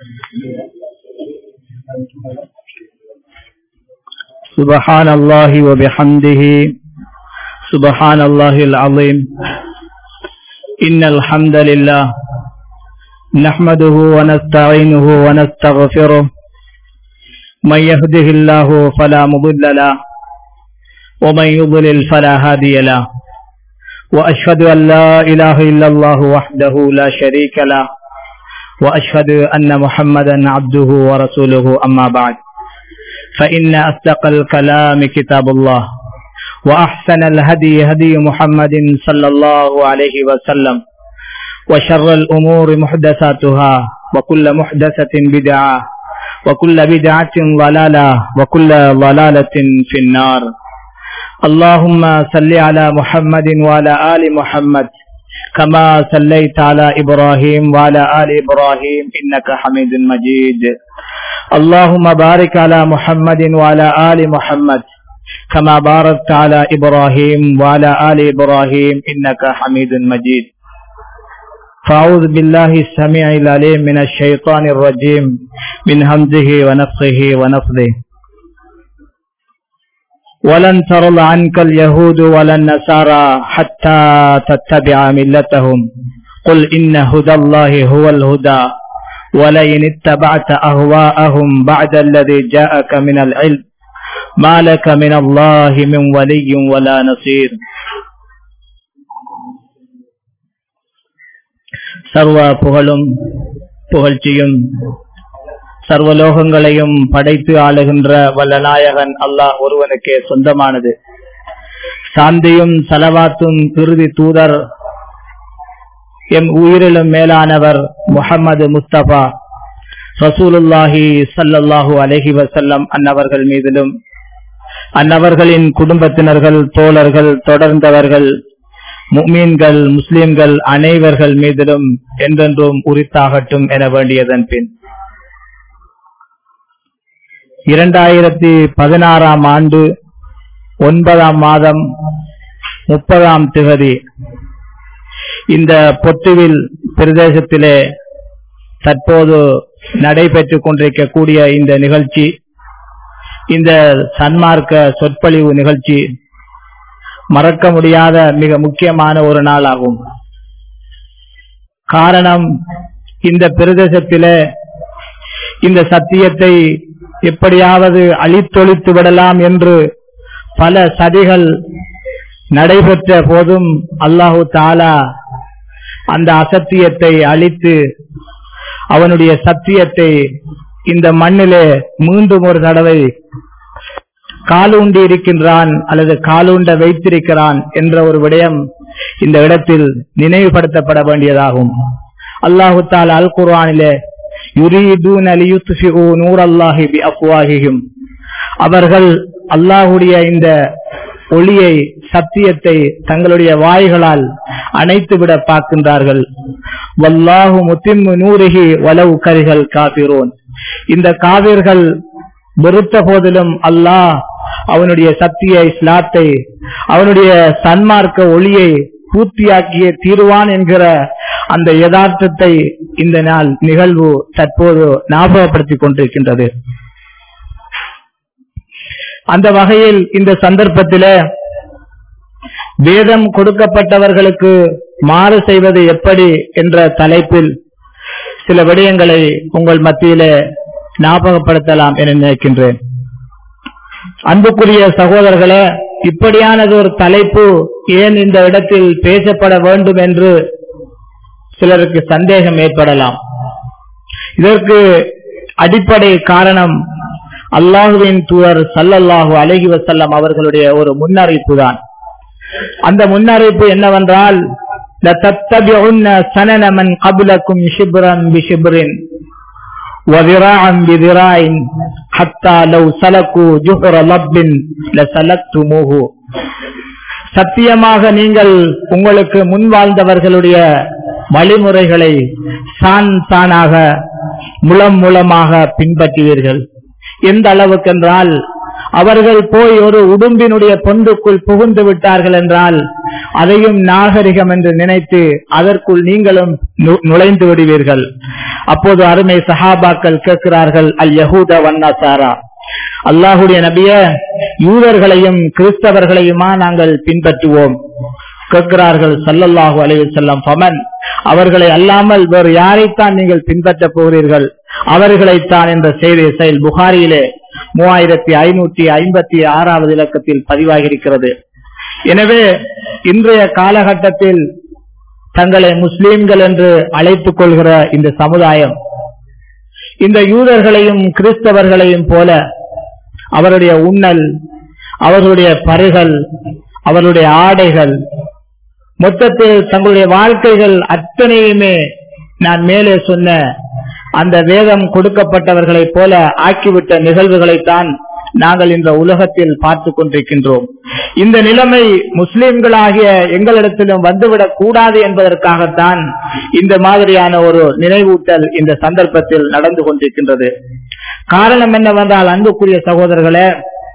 سبحان الله وبحمده سبحان الله العظيم إن الحمد لله نحمده ونستعينه ونستغفره من يهده الله فلا مضل له ومن يضلل فلا هادي له وأشهد أن لا إله إلا الله وحده لا شريك له وأشهد أن محمدا عبده ورسوله أما بعد فإن أصدق الكلام كتاب الله وأحسن الهدي هدي محمد صلى الله عليه وسلم وشر الأمور محدثاتها وكل محدثة بدعة وكل بدعة ضلالة وكل ضلالة في النار اللهم صل على محمد وعلى آل محمد كما صليت على إبراهيم وعلى آل إبراهيم إنك حميد مجيد اللهم بارك على محمد وعلى آل محمد كما باركت على إبراهيم وعلى آل إبراهيم إنك حميد مجيد فأعوذ بالله السميع العليم من الشيطان الرجيم من همزه ونفخه ونفضه ولن ترضى عنك اليهود ولا النصارى حتى تتبع ملتهم قل إن هدى الله هو الهدى ولئن اتبعت أهواءهم بعد الذي جاءك من العلم ما لك من الله من ولي ولا نصير சர்வ புகழும் புகழ்ச்சியும் சர்வலோகங்களையும் படைத்து ஆளுகின்ற வல்லநாயகன் அல்லாஹ் ஒருவனுக்கே சொந்தமானது சாந்தியும் சலவாத்தும் இறுதி தூதர் எம் உயிரிலும் மேலானவர் முகமது முஸ்தபா ரசூலுல்லாஹி சல்லல்லாஹு அலஹி வசல்லம் அன்னவர்கள் மீதிலும் அன்னவர்களின் குடும்பத்தினர்கள் தோழர்கள் தொடர்ந்தவர்கள் முக்மீன்கள் முஸ்லிம்கள் அனைவர்கள் மீதிலும் என்றென்றும் உரித்தாகட்டும் என வேண்டியதன் பின் இரண்டாயிரத்தி பதினாறாம் ஆண்டு ஒன்பதாம் மாதம் முப்பதாம் திகதி இந்த பொத்துவில் பிரதேசத்திலே தற்போது நடைபெற்றுக் கொண்டிருக்கக்கூடிய இந்த நிகழ்ச்சி இந்த சன்மார்க்க சொற்பொழிவு நிகழ்ச்சி மறக்க முடியாத மிக முக்கியமான ஒரு நாள் ஆகும் காரணம் இந்த பிரதேசத்திலே இந்த சத்தியத்தை எப்படியாவது அழித்தொழித்து விடலாம் என்று பல சதிகள் நடைபெற்ற போதும் அல்லாஹு தாலா அந்த அசத்தியத்தை அழித்து அவனுடைய சத்தியத்தை இந்த மண்ணிலே மீண்டும் ஒரு தடவை காலூண்டி இருக்கின்றான் அல்லது காலூண்ட வைத்திருக்கிறான் என்ற ஒரு விடயம் இந்த இடத்தில் நினைவுபடுத்தப்பட வேண்டியதாகும் அல்லாஹு தாலா அல் குர்ஆனிலே அவர்கள் அல்லாஹுடைய இந்த ஒளியை சத்தியத்தை தங்களுடைய வாய்களால் அணைத்துவிட பார்க்கின்றார்கள் வல்லாஹு முத்திம்மு நூறுகி வலவு கரிகள் காபிரோன் இந்த காவிர்கள் வெறுத்த போதிலும் அல்லாஹ் அவனுடைய சத்திய இஸ்லாத்தை அவனுடைய சன்மார்க்க ஒளியை பூர்த்தியாக்கிய தீர்வான் என்கிற அந்த யதார்த்தத்தை இந்த நாள் நிகழ்வு தற்போது ஞாபகப்படுத்திக் கொண்டிருக்கின்றது அந்த வகையில் இந்த சந்தர்ப்பத்தில வேதம் கொடுக்கப்பட்டவர்களுக்கு மாறு செய்வது எப்படி என்ற தலைப்பில் சில விடயங்களை உங்கள் மத்தியில ஞாபகப்படுத்தலாம் என நினைக்கின்றேன் அன்புக்குரிய சகோதரர்களே இப்படியானது ஒரு தலைப்பு ஏன் இந்த இடத்தில் பேசப்பட வேண்டும் என்று சிலருக்கு சந்தேகம் ஏற்படலாம் இதற்கு அடிப்படை காரணம் அல்லாஹுவின் தூதர் சல்லல்லாஹு அலஹி வசல்லம் அவர்களுடைய ஒரு முன்னறிவிப்பு தான் அந்த முன்னறிவிப்பு என்னவென்றால் سنن من قبلكم شبرا بشبر وذراعا بذراع حتى لو سلكوا جحر لب لسلكتموه சத்தியமாக நீங்கள் உங்களுக்கு முன் வாழ்ந்தவர்களுடைய வழிமுறைகளை சான் சானாக முலம் மூலமாக பின்பற்றுவீர்கள் எந்த அளவுக்கென்றால் அவர்கள் போய் ஒரு உடும்பினுடைய பொந்துக்குள் புகுந்து விட்டார்கள் என்றால் அதையும் நாகரிகம் என்று நினைத்து அதற்குள் நீங்களும் நுழைந்து விடுவீர்கள் அப்போது அருமை சஹாபாக்கள் கேட்கிறார்கள் அல் யஹூத வன்னாசாரா அல்லாஹுடைய நபிய யூதர்களையும் கிறிஸ்தவர்களையுமா நாங்கள் பின்பற்றுவோம் கேட்கிறார்கள் சல்லல்லாஹு அலைவு செல்லம் பமன் அவர்களை அல்லாமல் வேறு யாரைத்தான் நீங்கள் பின்பற்ற போகிறீர்கள் அவர்களைத்தான் என்ற செய்தி செயல் புகாரியிலே மூவாயிரத்தி ஐநூற்றி ஐம்பத்தி ஆறாவது இலக்கத்தில் பதிவாகியிருக்கிறது எனவே இன்றைய காலகட்டத்தில் தங்களை முஸ்லீம்கள் என்று அழைத்துக் கொள்கிற இந்த சமுதாயம் இந்த யூதர்களையும் கிறிஸ்தவர்களையும் போல அவருடைய உண்ணல் அவர்களுடைய பருகள் அவர்களுடைய ஆடைகள் மொத்தத்தில் தங்களுடைய வாழ்க்கைகள் அத்தனையுமே நான் மேலே சொன்ன அந்த வேதம் கொடுக்கப்பட்டவர்களைப் போல ஆக்கிவிட்ட நிகழ்வுகளைத்தான் நாங்கள் இந்த உலகத்தில் பார்த்து கொண்டிருக்கின்றோம் இந்த நிலைமை முஸ்லிம்களாகிய எங்களிடத்திலும் வந்துவிடக் கூடாது என்பதற்காகத்தான் இந்த மாதிரியான ஒரு நினைவூட்டல் இந்த சந்தர்ப்பத்தில் நடந்து கொண்டிருக்கின்றது காரணம் என்னவென்றால் அன்புக்குரிய சகோதரர்களே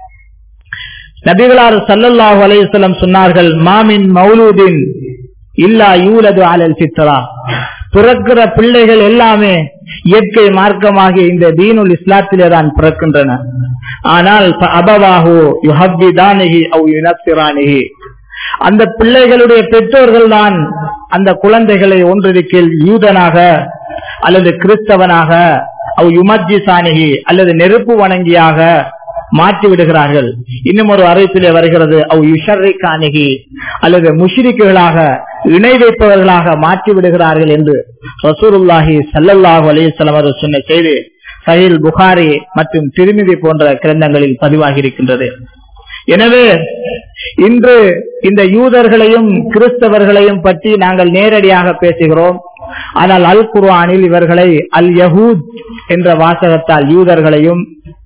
நபிகளார் சல்லல்லாஹு அலையம் சொன்னார்கள் மாமின் மௌலூதின் இல்லா யூலது அலல் சித்ரா பிறக்கிற பிள்ளைகள் எல்லாமே இயற்கை மார்க்கமாகிய இந்த தீனுல் இஸ்லாத்திலே தான் பிறக்கின்றன ஆனால் அபவாஹு யுஹப்பிதானிகி அவ் யுனத்திரானிகி அந்த பிள்ளைகளுடைய பெற்றோர்கள் தான் அந்த குழந்தைகளை ஒன்றிருக்கில் யூதனாக அல்லது கிறிஸ்தவனாக அவ் யுமஜிசானிகி அல்லது நெருப்பு வணங்கியாக மாற்றி விடுகிறார்கள் இன்னும் ஒரு அறிவிப்பிலே வருகிறது அவ் யுஷர்ரிகானிகி அல்லது முஷ்ரிக்குகளாக இணை வைப்பவர்களாக மாற்றி விடுகிறார்கள் என்று ரசூருல்லாஹி சல்லல்லாஹு அலிசல்லாம் அவர்கள் சொன்ன செய்தி சஹில் புகாரி மற்றும் திருமிதி போன்ற கிரந்தங்களில் பதிவாகி இருக்கின்றது எனவே இன்று இந்த யூதர்களையும் கிறிஸ்தவர்களையும் பற்றி நாங்கள் நேரடியாக பேசுகிறோம் ஆனால் அல் குர்ஆனில் இவர்களை அல் யஹூத் என்ற வாசகத்தால் யூதர்களையும்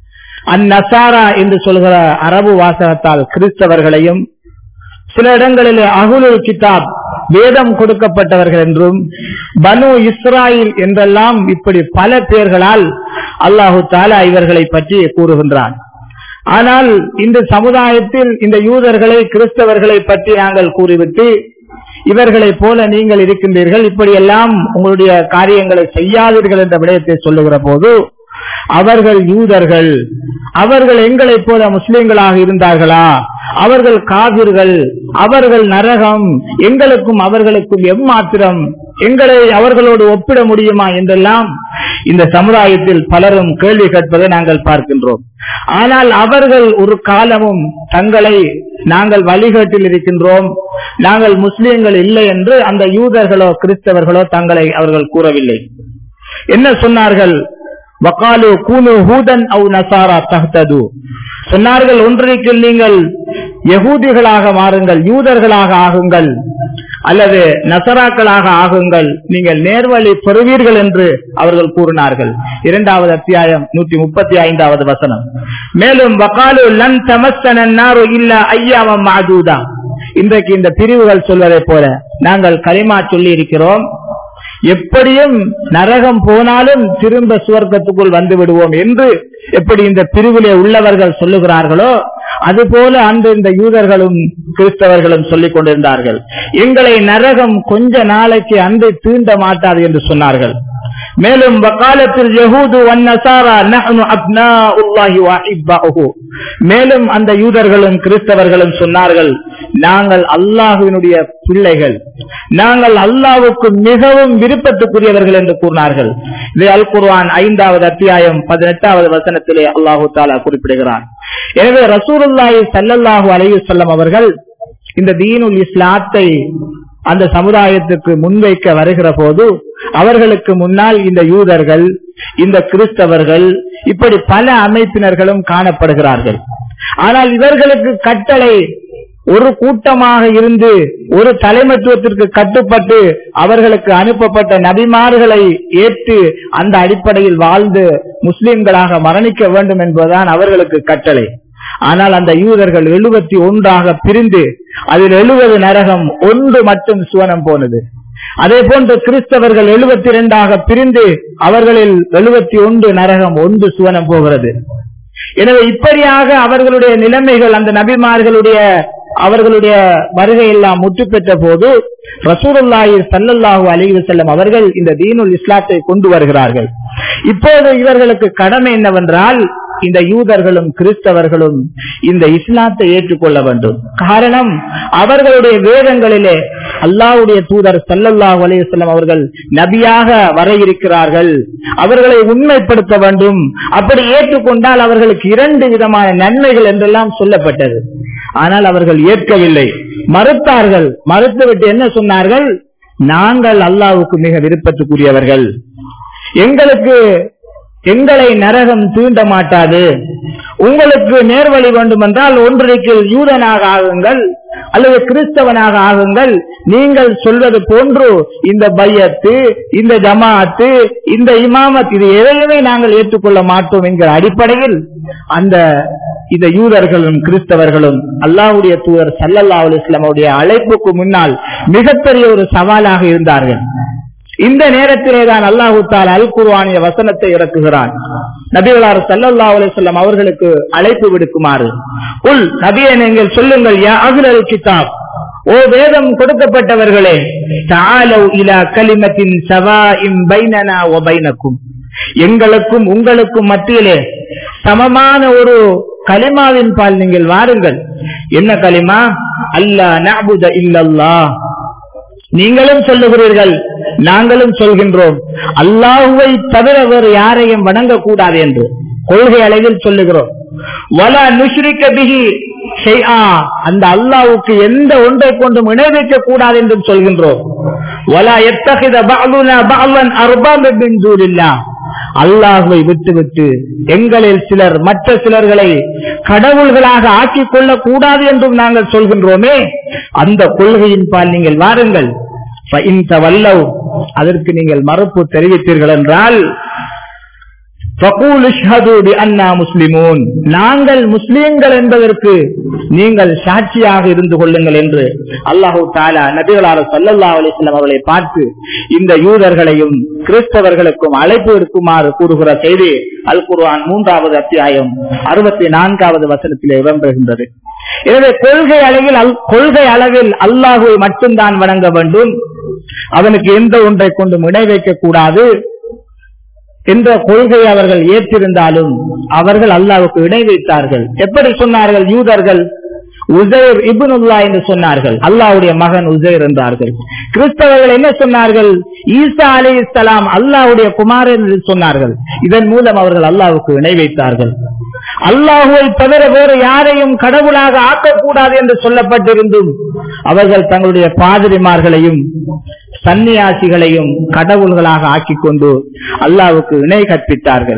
அந்நசாரா என்று சொல்கிற அரபு வாசகத்தால் கிறிஸ்தவர்களையும் சில இடங்களில் அகுலுல் கிதாப் வேதம் கொடுக்கப்பட்டவர்கள் என்றும் பனு இஸ்ராயில் என்றெல்லாம் இப்படி பல பேர்களால் அல்லாஹு தாலா இவர்களை பற்றி கூறுகின்றான் ஆனால் இந்த சமுதாயத்தில் இந்த யூதர்களை கிறிஸ்தவர்களை பற்றி நாங்கள் கூறிவிட்டு இவர்களைப் போல நீங்கள் இருக்கின்றீர்கள் இப்படியெல்லாம் உங்களுடைய காரியங்களை செய்யாதீர்கள் என்ற விடயத்தை சொல்லுகிற போது அவர்கள் யூதர்கள் அவர்கள் எங்களைப் போல முஸ்லிம்களாக இருந்தார்களா அவர்கள் காவிர்கள் அவர்கள் நரகம் எங்களுக்கும் அவர்களுக்கும் எம்மாத்திரம் எங்களை அவர்களோடு ஒப்பிட முடியுமா என்றெல்லாம் இந்த சமுதாயத்தில் பலரும் கேள்வி கேட்பதை நாங்கள் பார்க்கின்றோம் ஆனால் அவர்கள் ஒரு காலமும் தங்களை நாங்கள் வழிகேட்டில் இருக்கின்றோம் நாங்கள் முஸ்லிம்கள் இல்லை என்று அந்த யூதர்களோ கிறிஸ்தவர்களோ தங்களை அவர்கள் கூறவில்லை என்ன சொன்னார்கள் வக்காலு கூனு ஹூதன் அவு நசாரா தஹ்தது சொன்னார்கள் ஒன்றைக்கு நீங்கள் யகூதிகளாக மாறுங்கள் யூதர்களாக ஆகுங்கள் அல்லது நசராக்களாக ஆகுங்கள் நீங்கள் நேர்வழி பெறுவீர்கள் என்று அவர்கள் கூறினார்கள் இரண்டாவது அத்தியாயம் நூற்றி முப்பத்தி ஐந்தாவது வசனம் மேலும் வக்காலு லன் தமஸ்தனாரு இல்ல ஐயாவம் மாதூதா இன்றைக்கு இந்த பிரிவுகள் சொல்வதை போல நாங்கள் களிமா சொல்லி இருக்கிறோம் எப்படியும் நரகம் போனாலும் திரும்ப சுவர்க்கத்துக்குள் வந்து விடுவோம் என்று எப்படி இந்த பிரிவிலே உள்ளவர்கள் சொல்லுகிறார்களோ அதுபோல அன்று இந்த யூதர்களும் கிறிஸ்தவர்களும் சொல்லிக் கொண்டிருந்தார்கள் எங்களை நரகம் கொஞ்ச நாளைக்கு அன்று தீண்ட மாட்டாது என்று சொன்னார்கள் மேலும் வக்காலத்தில் யஹூது வன்னசாரா நஹ்னு அப்னாஉல்லாஹி வ அஹிப்பாஹு மேலும் அந்த யூதர்களும் கிறிஸ்தவர்களும் சொன்னார்கள் நாங்கள் அல்லாஹுவினுடைய பிள்ளைகள் நாங்கள் அல்லாவுக்கு மிகவும் விருப்பத்துக்குரியவர்கள் என்று கூறினார்கள் இது அல் குர்ஆன் ஐந்தாவது அத்தியாயம் பதினெட்டாவது வசனத்திலே அல்லாஹு தாலா குறிப்பிடுகிறார் எனவே ரசூலுல்லாஹி ஸல்லல்லாஹு அலைஹி வஸல்லம் அவர்கள் இந்த தீனுல் இஸ்லாத்தை அந்த சமுதாயத்துக்கு முன்வைக்க வருகிற போது அவர்களுக்கு முன்னால் இந்த யூதர்கள் இந்த கிறிஸ்தவர்கள் இப்படி பல அமைப்பினர்களும் காணப்படுகிறார்கள் ஆனால் இவர்களுக்கு கட்டளை ஒரு கூட்டமாக இருந்து ஒரு தலைமத்துவத்திற்கு கட்டுப்பட்டு அவர்களுக்கு அனுப்பப்பட்ட நபிமார்களை ஏற்று அந்த அடிப்படையில் வாழ்ந்து முஸ்லிம்களாக மரணிக்க வேண்டும் என்பதுதான் அவர்களுக்கு கட்டளை ஆனால் அந்த யூதர்கள் எழுபத்தி ஒன்றாக பிரிந்து அதில் எழுபது நரகம் ஒன்று மட்டும் சுவனம் போனது அதே போன்று கிறிஸ்தவர்கள் எழுபத்தி இரண்டாக பிரிந்து அவர்களில் எழுபத்தி ஒன்று நரகம் ஒன்று சுவனம் போகிறது எனவே இப்படியாக அவர்களுடைய நிலைமைகள் அந்த நபிமார்களுடைய அவர்களுடைய வருகை எல்லாம் முற்று பெற்ற போது ரசூலுல்லாஹி ஸல்லல்லாஹு அலைஹி வஸல்லம் அவர்கள் இந்த தீனுல் இஸ்லாத்தை கொண்டு வருகிறார்கள் இப்போது இவர்களுக்கு கடமை என்னவென்றால் இந்த யூதர்களும் கிறிஸ்தவர்களும் இந்த இஸ்லாத்தை ஏற்றுக்கொள்ள வேண்டும் காரணம் அவர்களுடைய வேதங்களிலே அல்லாஹ்வுடைய தூதர் ஸல்லல்லாஹு அலைஹி வஸல்லம் அவர்கள் நபியாக வர இருக்கிறார்கள் அவர்களை உண்மைப்படுத்த வேண்டும் அப்படி ஏற்றுக்கொண்டால் அவர்களுக்கு இரண்டு விதமான நன்மைகள் என்றெல்லாம் சொல்லப்பட்டது ஆனால் அவர்கள் ஏற்கவில்லை மறுத்தார்கள் மறுத்துவிட்டு என்ன சொன்னார்கள் நாங்கள் அல்லாஹ்வுக்கு மிக விருப்பத்துக்குரியவர்கள் எங்களுக்கு எங்களை நரகம் தீண்ட மாட்டாது உங்களுக்கு நேர்வழி வேண்டுமென்றால் ஒன்றைக்கு யூதனாக ஆகுங்கள் அல்லது கிறிஸ்தவனாக ஆகுங்கள் நீங்கள் சொல்வது போன்று இந்த பையத்து இந்த ஜமாஅத்து இந்த இமாமத் இது எதையுமே நாங்கள் ஏற்றுக்கொள்ள மாட்டோம் என்கிற அடிப்படையில் அந்த இந்த யூதர்களும் கிறிஸ்தவர்களும் அல்லாஹ்வுடைய தூதர் சல்லல்லாஹு அலைஹி வஸல்லம் அவருடைய அழைப்புக்கு முன்னால் மிகப்பெரிய ஒரு சவாலாக இருந்தார்கள் இந்த நேரத்திலே தான் அல்லாஹு தால் அல் குர்ஆனிய வசனத்தை இறக்குகிறான் நபிகளார் ஸல்லல்லாஹு அலைஹி வஸல்லம் அவர்களுக்கு அழைப்பு விடுக்குமாறு உல் நபியே நீங்கள் சொல்லுங்கள் யா அஹ்லல் கிதாப் ஓ வேதம் கொடுக்கப்பட்டவர்களே தஆலவ் இலா கலிமத்தின் சவாஇம் பைனனா வ பைனக்கும் எங்களுக்கும் உங்களுக்கும் மத்தியிலே சமமான ஒரு கலிமாவின் பால் நீங்கள் வாருங்கள் என்ன கலிமா அல்லா நஅபுத இல்லல்லாஹ் நீங்களும் சொல்லுகிறீர்கள் நாங்களும் சொல்கின்றோம் அல்லாஹுவை தவிர வேறு யாரையும் வணங்கக்கூடாது என்று கொள்கை அளவில் சொல்லுகிறோம் வலா நுஷ்ரிக்க பிஹி ஷைஆ அந்த அல்லாஹ்வுக்கு எந்த ஒன்றை கொண்டும் இணை வைக்க கூடாது என்றும் சொல்கின்றோம் வலா எத்தகித பஅலுனா பஅலன் அர்பாப மின் தூனில்லாஹ் அல்லாஹுவை விட்டுவிட்டு எங்களில் சிலர் மற்ற சிலர்களை கடவுள்களாக ஆக்கிக் கொள்ளக் கூடாது என்றும் நாங்கள் சொல்கின்றோமே அந்த கொள்கையின் பால் நீங்கள் வாருங்கள் فَإِن تَوَلَّوْا அதற்கு நீங்கள் மறுப்பு தெரிவித்தீர்கள் என்றால் فَقُولُوا اشْهَدُوا بِأَنَّا مُسْلِمُونَ நாங்கள் முஸ்லிம்கள் என்பதற்கு நீங்கள் சாட்சியாக இருந்து கொள்ளுங்கள் என்று அல்லாஹு தாலா நபிகளார் ஸல்லல்லாஹு அலைஹி வஸல்லம் அவர்களை பார்த்து இந்த யூதர்களையும் கிறிஸ்தவர்களுக்கும் அழைப்பு இருக்குமாறு கூறுகிற செய்தி அல் குர்ஆன் மூன்றாவது அத்தியாயம் அறுபத்தி நான்காவது வசனத்திலே இடம்பெறுகின்றது எனவே கொள்கை அளவில் அல்- கொள்கை அளவில் அல்லாஹுவை மட்டும்தான் வணங்க வேண்டும் அவனுக்கு எந்த ஒன்றை கொண்டும் இணை வைக்க கூடாது என்ற கொள்கையை அவர்கள் ஏற்றிருந்தாலும் அவர்கள் அல்லாஹ்வுக்கு இணை வைத்தார்கள் எப்படி சொன்னார்கள் யூதர்கள் உசைர் இப்னுல்லா என்று சொன்னார்கள் அல்லாஹ்வுடைய மகன் உசைர் என்றார்கள் கிறிஸ்தவர்கள் என்ன சொன்னார்கள் ஈசா அலைஹிஸ்ஸலாம் அல்லாஹ்வுடைய குமாரன் என்று சொன்னார்கள் இதன் மூலம் அவர்கள் அல்லாஹ்வுக்கு இணை வைத்தார்கள் அல்லாஹுவை தவிர வேறு யாரையும் கடவுளாக ஆக்கக்கூடாது என்று சொல்லப்பட்டிருந்தும் அவர்கள் தங்களுடைய பாதிரிமார்களையும் சன்னியாசிகளையும் கடவுள்களாக ஆக்கிக் கொண்டு அல்லாஹ்வுக்கு இணை கற்பித்தார்கள்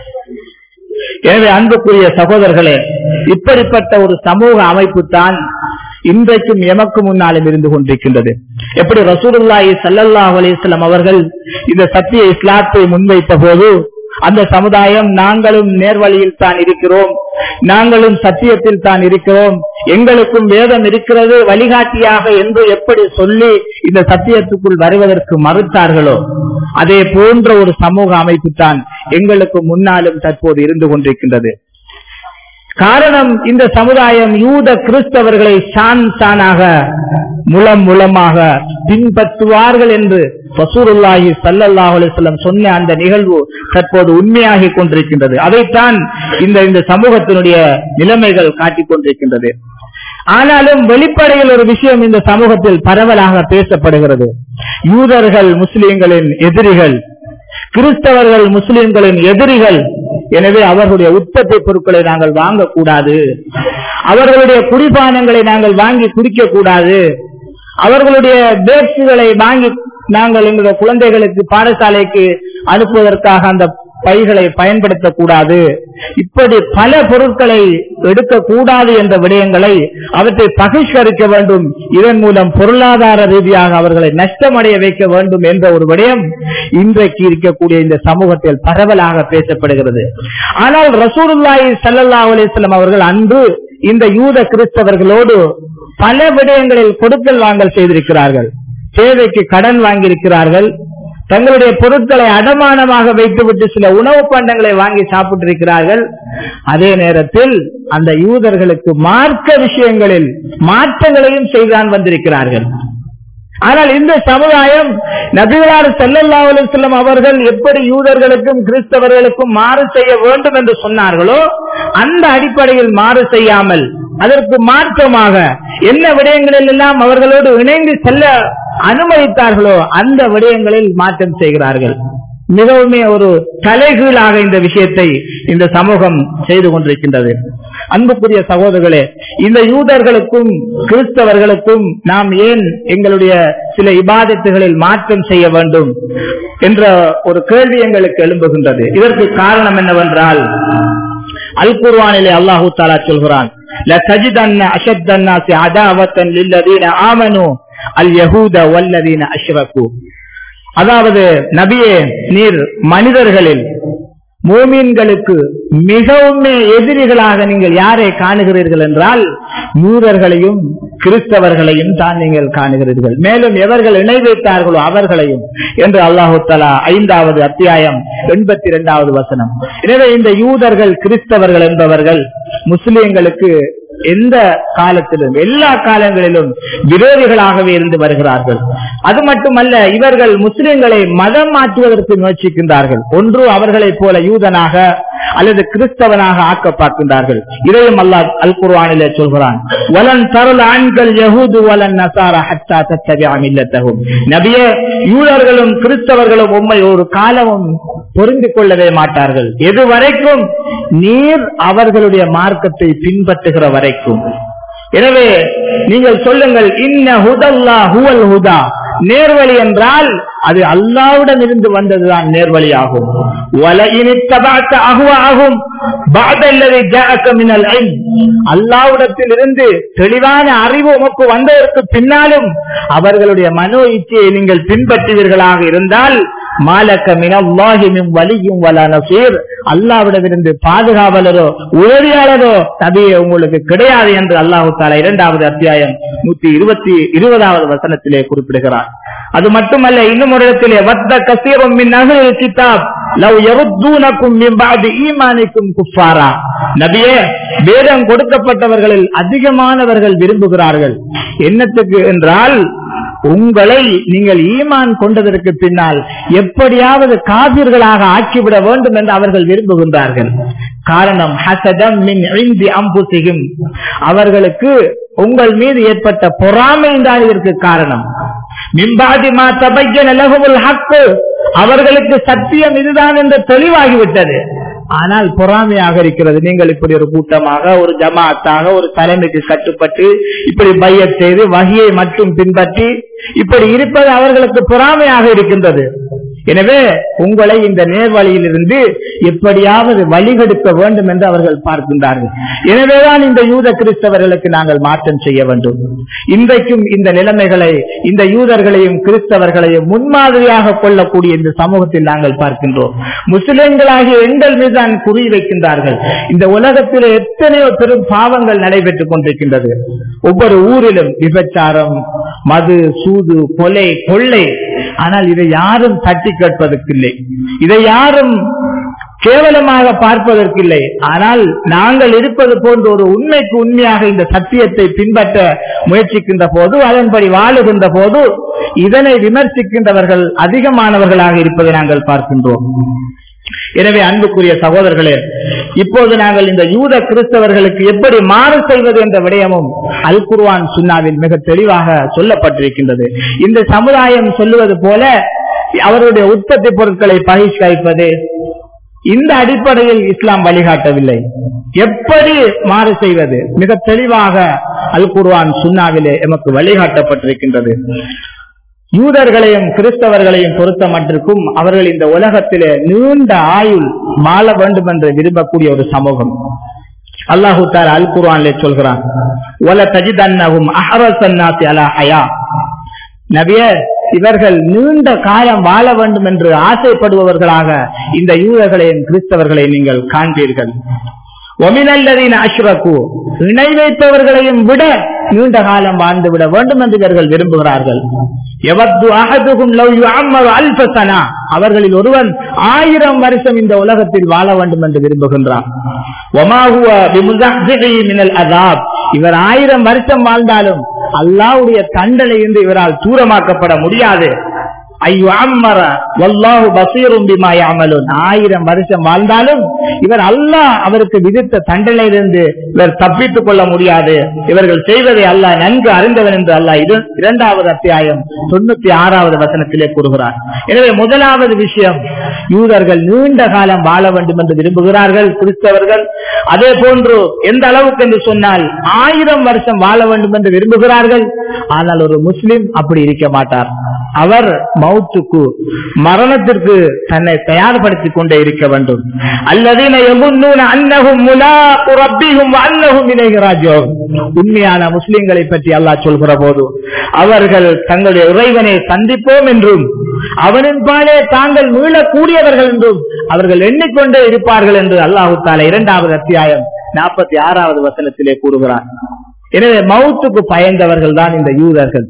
எனவே அன்புக்குரிய சகோதரர்களே இப்படிப்பட்ட ஒரு சமூக அமைப்பு தான் இன்றைக்கும் எமக்கு முன்னாலும் இருந்து கொண்டிருக்கின்றது எப்படி ரசூலுல்லாஹி ஸல்லல்லாஹு அலைஹி வஸல்லம் அவர்கள் இந்த சத்திய இஸ்லாத்தை முன்வைத்த போது அந்த சமுதாயம் நாங்களும் நேர்வழியில் தான் இருக்கிறோம் நாங்களும் சத்தியத்தில் தான் இருக்கிறோம் எங்களுக்கும் வேதம் இருக்கிறது வழிகாட்டியாக என்று எப்படி சொல்லி இந்த சத்தியத்துக்குள் வருவதற்கு மறுத்தார்களோ அதே போன்ற ஒரு சமூக அமைப்பு தான் எங்களுக்கு முன்னாலும் தற்போது இருந்து கொண்டிருக்கின்றது காரணம் இந்த சமுதாயம் யூத கிறிஸ்தவர்களை சான் சானாக முலம் முலமாக பின்பற்றுவார்கள் என்று ரசூலுல்லாஹி ஸல்லல்லாஹு அலைஹி வஸல்லம் சொன்ன அந்த நிகழ்வு தற்போது உண்மையாகிக் கொண்டிருக்கின்றது அதைத்தான் இந்த இந்த சமூகத்தினுடைய நிலைமைகள் காட்டிக் கொண்டிருக்கின்றது ஆனாலும் வெளிப்படையில் ஒரு விஷயம் இந்த சமூகத்தில் பரவலாக பேசப்படுகிறது யூதர்கள் முஸ்லிம்களின் எதிரிகள் கிறிஸ்தவர்கள் முஸ்லிம்களின் எதிரிகள் எனவே அவர்களுடைய உற்பத்தி பொருட்களை நாங்கள் வாங்கக்கூடாது அவர்களுடைய குடிபானங்களை நாங்கள் வாங்கி குடிக்க கூடாது அவர்களுடைய பேட்ஸுகளை வாங்கி நாங்கள் எங்களுடைய குழந்தைகளுக்கு பாடசாலைக்கு அனுப்புவதற்காக அந்த பைகளை பயன்படுத்தக்கூடாது இப்படி பல பொருட்களை எடுக்கக்கூடாது என்ற விடயங்களை அவற்றை பகிஷ்கரிக்க வேண்டும் இதன் மூலம் பொருளாதார ரீதியாக அவர்களை நஷ்டமடைய வைக்க வேண்டும் என்ற ஒரு விடயம் இன்றைக்கு இருக்கக்கூடிய இந்த சமூகத்தில் பரவலாக பேசப்படுகிறது ஆனால் ரசூலுல்லாஹி ஸல்லல்லாஹு அலைஹி வஸல்லம் அவர்கள் அன்று இந்த யூத கிறிஸ்தவர்களோடு பல விடயங்களில் கொடுக்கல் வாங்கல் செய்திருக்கிறார்கள் தேவைக்கு கடன் வாங்கியிருக்கிறார்கள் தங்களுடைய பொருட்களை அடமானமாக வைத்துவிட்டு சில உணவு பண்டங்களை வாங்கி சாப்பிட்டிருக்கிறார்கள் அதே நேரத்தில் அந்த யூதர்களுக்கு மார்க்க விஷயங்களில் மாற்றங்களையும் செய்தான் வந்திருக்கிறார்கள் ஆனால் இந்த சமுதாயம் நபிகளார் செல்லல்லா செல்லும் அவர்கள் எப்படி யூதர்களுக்கும் கிறிஸ்தவர்களுக்கும் மாறு செய்ய வேண்டும் என்று சொன்னார்களோ அந்த அடிப்படையில் மாறு செய்யாமல் அதற்கு மாற்றமாக என்ன விடயங்களில் எல்லாம் அவர்களோடு இணைந்து செல்ல அனுமதித்தார்களோ அந்த விடயங்களில் மாற்றம் செய்கிறார்கள் மிகவுமே ஒரு தலைகீழாக இந்த விஷயத்தை இந்த சமூகம் செய்து கொண்டிருக்கின்றது அன்புக்குரிய சகோதரர்களே இந்த யூதர்களுக்கும் கிறிஸ்தவர்களுக்கும் நாம் ஏன் எங்களுடைய சில இபாதத்துகளில் மாற்றம் செய்ய வேண்டும் என்ற ஒரு கேள்வி எங்களுக்கு எழும்புகின்றது இதற்கு காரணம் என்னவென்றால் அல் குர்வானிலே அல்லாஹூ தாலா சொல்கிறான் لتجدن أشد الناس عداوة للذين آمنوا اليهود والذين أشركوا அதாவது நபியே நீர் மனிதர்களில் மூமீன்களுக்கு மிகவும் எதிரிகளாக நீங்கள் யாரை காணுகிறீர்கள் என்றால் யூதர்களையும் கிறிஸ்தவர்களையும் தான் நீங்கள் காணுகிறீர்கள் மேலும் எவர்கள் இணை வைத்தார்களோ அவர்களையும் என்று அல்லாஹு தலா ஐந்தாவது அத்தியாயம் எண்பத்தி இரண்டாவது வசனம் எனவே இந்த யூதர்கள் கிறிஸ்தவர்கள் என்பவர்கள் முஸ்லிம்களுக்கு எந்த காலத்திலும் எல்லா காலங்களிலும் விரோதிகளாகவே இருந்து வருகிறார்கள் அது மட்டுமல்ல இவர்கள் முஸ்லிம்களை மதம் மாற்றுவதற்கு முயற்சிக்கின்றார்கள் ஒன்று அவர்களைப் போல யூதனாக அல்லது கிறிஸ்தவனாக ஆக்க பார்க்கின்றார்கள் இதையும் அல்லாஹ் அல் குர்ஆனிலே சொல்கிறான் வலன் தருள் ஆண்கள் யஹூது வலன் நசாரா ஹத்தா தத்தபிஅ மில்லத்தஹும் நபியே யூதர்களும் கிறிஸ்தவர்களும் உம்மை ஒரு காலமும் பொருந்திக் கொள்ளவே மாட்டார்கள் எது வரைக்கும் நீர் அவர்களுடைய மார்க்கத்தை பின்பற்றுகிற வரைக்கும் எனவே நீங்கள் சொல்லுங்கள் இன்ன ஹுதல்லா ஹுவல் ஹுதா நேர்வழி என்றால் அது அல்லாவிடம் இருந்து வந்ததுதான் நேர்வழி ஆகும் ஆகும் அல்லாவிடத்தில் இருந்து தெளிவான அறிவு உமக்கு வந்ததற்கு பின்னாலும் அவர்களுடைய மனோ இச்சையை நீங்கள் பின்பற்றுவீர்களாக இருந்தால் மாலக்க மினல்லாஹிமின் வலியும் வல நசீர் அல்லாவிடமிருந்து பாதுகாவலரோ உதவியாளரோ நபியே உங்களுக்கு கிடையாது என்று அல்லாஹு தாலா இரண்டாவது அத்தியாயம் நூத்தி இருபத்தி இருபதாவது வசனத்திலே குறிப்பிடுகிறார் அது மட்டுமல்ல இன்னும் ஒரு இடத்திலே வத்த கசீரம் மின் நகரில் கிதாப் லவ் எருத்தூனக்கும் மிம்பாதி ஈமானிக்கும் குஃபாரா நபியே வேதம் கொடுக்கப்பட்டவர்களில் அதிகமானவர்கள் விரும்புகிறார்கள் என்னத்துக்கு என்றால் உங்களை நீங்கள் ஈமான் கொண்டதற்கு பின்னால் எப்படியாவது காவிர்களாக ஆக்கிவிட வேண்டும் என்று அவர்கள் விரும்புகின்றார்கள் காரணம் ஹசதம் மின் அம்புசிகும் அவர்களுக்கு உங்கள் மீது ஏற்பட்ட பொறாமை தான் இதற்கு காரணம் மிம்பாதி மா தபையன் லகுமுல் ஹக்கு அவர்களுக்கு சத்தியம் இதுதான் என்று தெளிவாகிவிட்டது ஆனால் பொறாமையாக இருக்கிறது நீங்கள் இப்படி ஒரு கூட்டமாக ஒரு ஜமாத்தாக ஒரு தலைமைக்கு கட்டுப்பட்டு இப்படி பையத் செய்து வகையை மட்டும் பின்பற்றி இப்படி இருப்பது அவர்களுக்கு பொறாமையாக இருக்கின்றது எனவே உங்களை இந்த நேர்வழியில் இருந்து எப்படியாவது வழிகெடுக்க வேண்டும் என்று அவர்கள் பார்க்கின்றார்கள் எனவேதான் இந்த யூத கிறிஸ்தவர்களுக்கு நாங்கள் மாற்றம் செய்ய வேண்டும் இன்றைக்கும் இந்த நிலைமைகளை இந்த யூதர்களையும் கிறிஸ்தவர்களையும் முன்மாதிரியாக கொள்ளக்கூடிய இந்த சமூகத்தில் நாங்கள் பார்க்கின்றோம் முஸ்லிம்களாகிய எங்கள் மீதுதான் குறி வைக்கின்றார்கள் இந்த உலகத்தில் எத்தனையோ பெரும் பாவங்கள் நடைபெற்றுக் கொண்டிருக்கின்றது ஒவ்வொரு ஊரிலும் விபச்சாரம் மது சூது கொலை கொள்ளை ஆனால் இதை யாரும் தட்டி கேட்பதற்கில்லை இதை யாரும் கேவலமாக பார்ப்பதற்கில்லை ஆனால் நாங்கள் இருப்பது போன்ற ஒரு உண்மைக்கு உண்மையாக இந்த சத்தியத்தை பின்பற்ற முயற்சிக்கின்ற போது அதன்படி வாழுகின்ற போது இதனை விமர்சிக்கின்றவர்கள் அதிகமானவர்களாக இருப்பதை நாங்கள் பார்க்கின்றோம் எனவே அன்புக்குரிய சகோதரர்களே இப்போது நாங்கள் இந்த யூத கிறிஸ்தவர்களுக்கு எப்படி மாறு செய்வது என்ற விடயமும் அல் குர்வான் சுன்னாவில் மிக தெளிவாக சொல்லப்பட்டிருக்கின்றது இந்த சமுதாயம் சொல்லுவது போல அவருடைய உற்பத்தி பொருட்களை பகிஷ்கரிப்பது இந்த அடிப்படையில் இஸ்லாம் வழிகாட்டவில்லை எப்படி மாறு செய்வது மிக தெளிவாக அல் குர்வான் சுன்னாவிலே எமக்கு வழிகாட்டப்பட்டிருக்கின்றது யூதர்களையும் கிறிஸ்தவர்களையும் பொறுத்த மட்டிற்கும் அவர்கள் இந்த உலகத்திலே நீண்ட ஆயுள் வாழ வேண்டும் என்று விரும்பக்கூடிய ஒரு சமூகம் அல்லாஹு தார் அல் குர்ஆன்லே சொல்கிறான் ஒல தஜிதன்னஹும் அஹரசன்னாசி அலா ஹயா நபிய இவர்கள் நீண்ட காலம் வாழ வேண்டும் என்று ஆசைப்படுபவர்களாக இந்த யூதர்களையும் கிறிஸ்தவர்களையும் நீங்கள் காண்பீர்கள் ஒமினல்லதீன அஷ்ரகு இணை வைப்பவர்களையும் விட நீண்ட காலம் வாழ்ந்து விட வேண்டும் என்று இவர்கள் விரும்புகிறார்கள் எவத்து அகதுகும் லவ் யுஅம்மரு அல்ஃப சனா அவர்களில் ஒருவன் ஆயிரம் வருஷம் இந்த உலகத்தில் வாழ வேண்டும் என்று விரும்புகின்றான் வமா ஹுவ பிமுஸஹ்ஸிஹி மினல் அஸாப் இவர் ஆயிரம் வருஷம் வாழ்ந்தாலும் அல்லாஹ்வுடைய தண்டனை இருந்து இவரால் தூரமாக்கப்பட முடியாது ஐயோ அம்மர வல்லாஹு பசீரும் பிமா யாமலுன் ஆயிரம் வருஷம் வாழ்ந்தாலும் இவர் அல்லாஹ் அவருக்கு விதித்த தண்டனையிலிருந்து இவர் தப்பித்துக் கொள்ள முடியாது இவர்கள் செய்வதை அல்லாஹ் நன்கு அறிந்தவன் என்று அல்லாஹ் இரு- இரண்டாவது அத்தியாயம் தொண்ணூத்தி ஆறாவது வசனத்திலே கூறுகிறார் எனவே முதலாவது விஷயம் யூதர்கள் நீண்ட காலம் வாழ வேண்டும் என்று விரும்புகிறார்கள் கிறிஸ்தவர்கள் அதே போன்று எந்த அளவுக்கு என்று சொன்னால் ஆயிரம் வருஷம் வாழ வேண்டும் என்று விரும்புகிறார்கள் ஆனால் ஒரு முஸ்லிம் அப்படி இருக்க மாட்டார் அவர் மௌத்துக்கு மரணத்திற்கு தன்னை தயார்படுத்திக் கொண்டே இருக்க வேண்டும் அல்லதீன யமுன்னூன அன்னஹும் முலாக்கு ரப்பிஹும் வ அன்னஹும் இலைஹி ராஜிஊன் உண்மையான முஸ்லிம்களை பற்றி அல்லாஹ் சொல்கிற போது அவர்கள் தங்களுடைய இறைவனை சந்திப்போம் என்றும் அவனின் பாலே தாங்கள் மீளக்கூடியவர்கள் என்றும் அவர்கள் எண்ணிக்கொண்டே இருப்பார்கள் என்று அல்லாஹு தாலா இரண்டாவது அத்தியாயம் நாற்பத்தி ஆறாவது வசனத்திலே கூறுகிறார் எனவே மௌத்துக்கு பயந்தவர்கள் தான் இந்த யூதர்கள்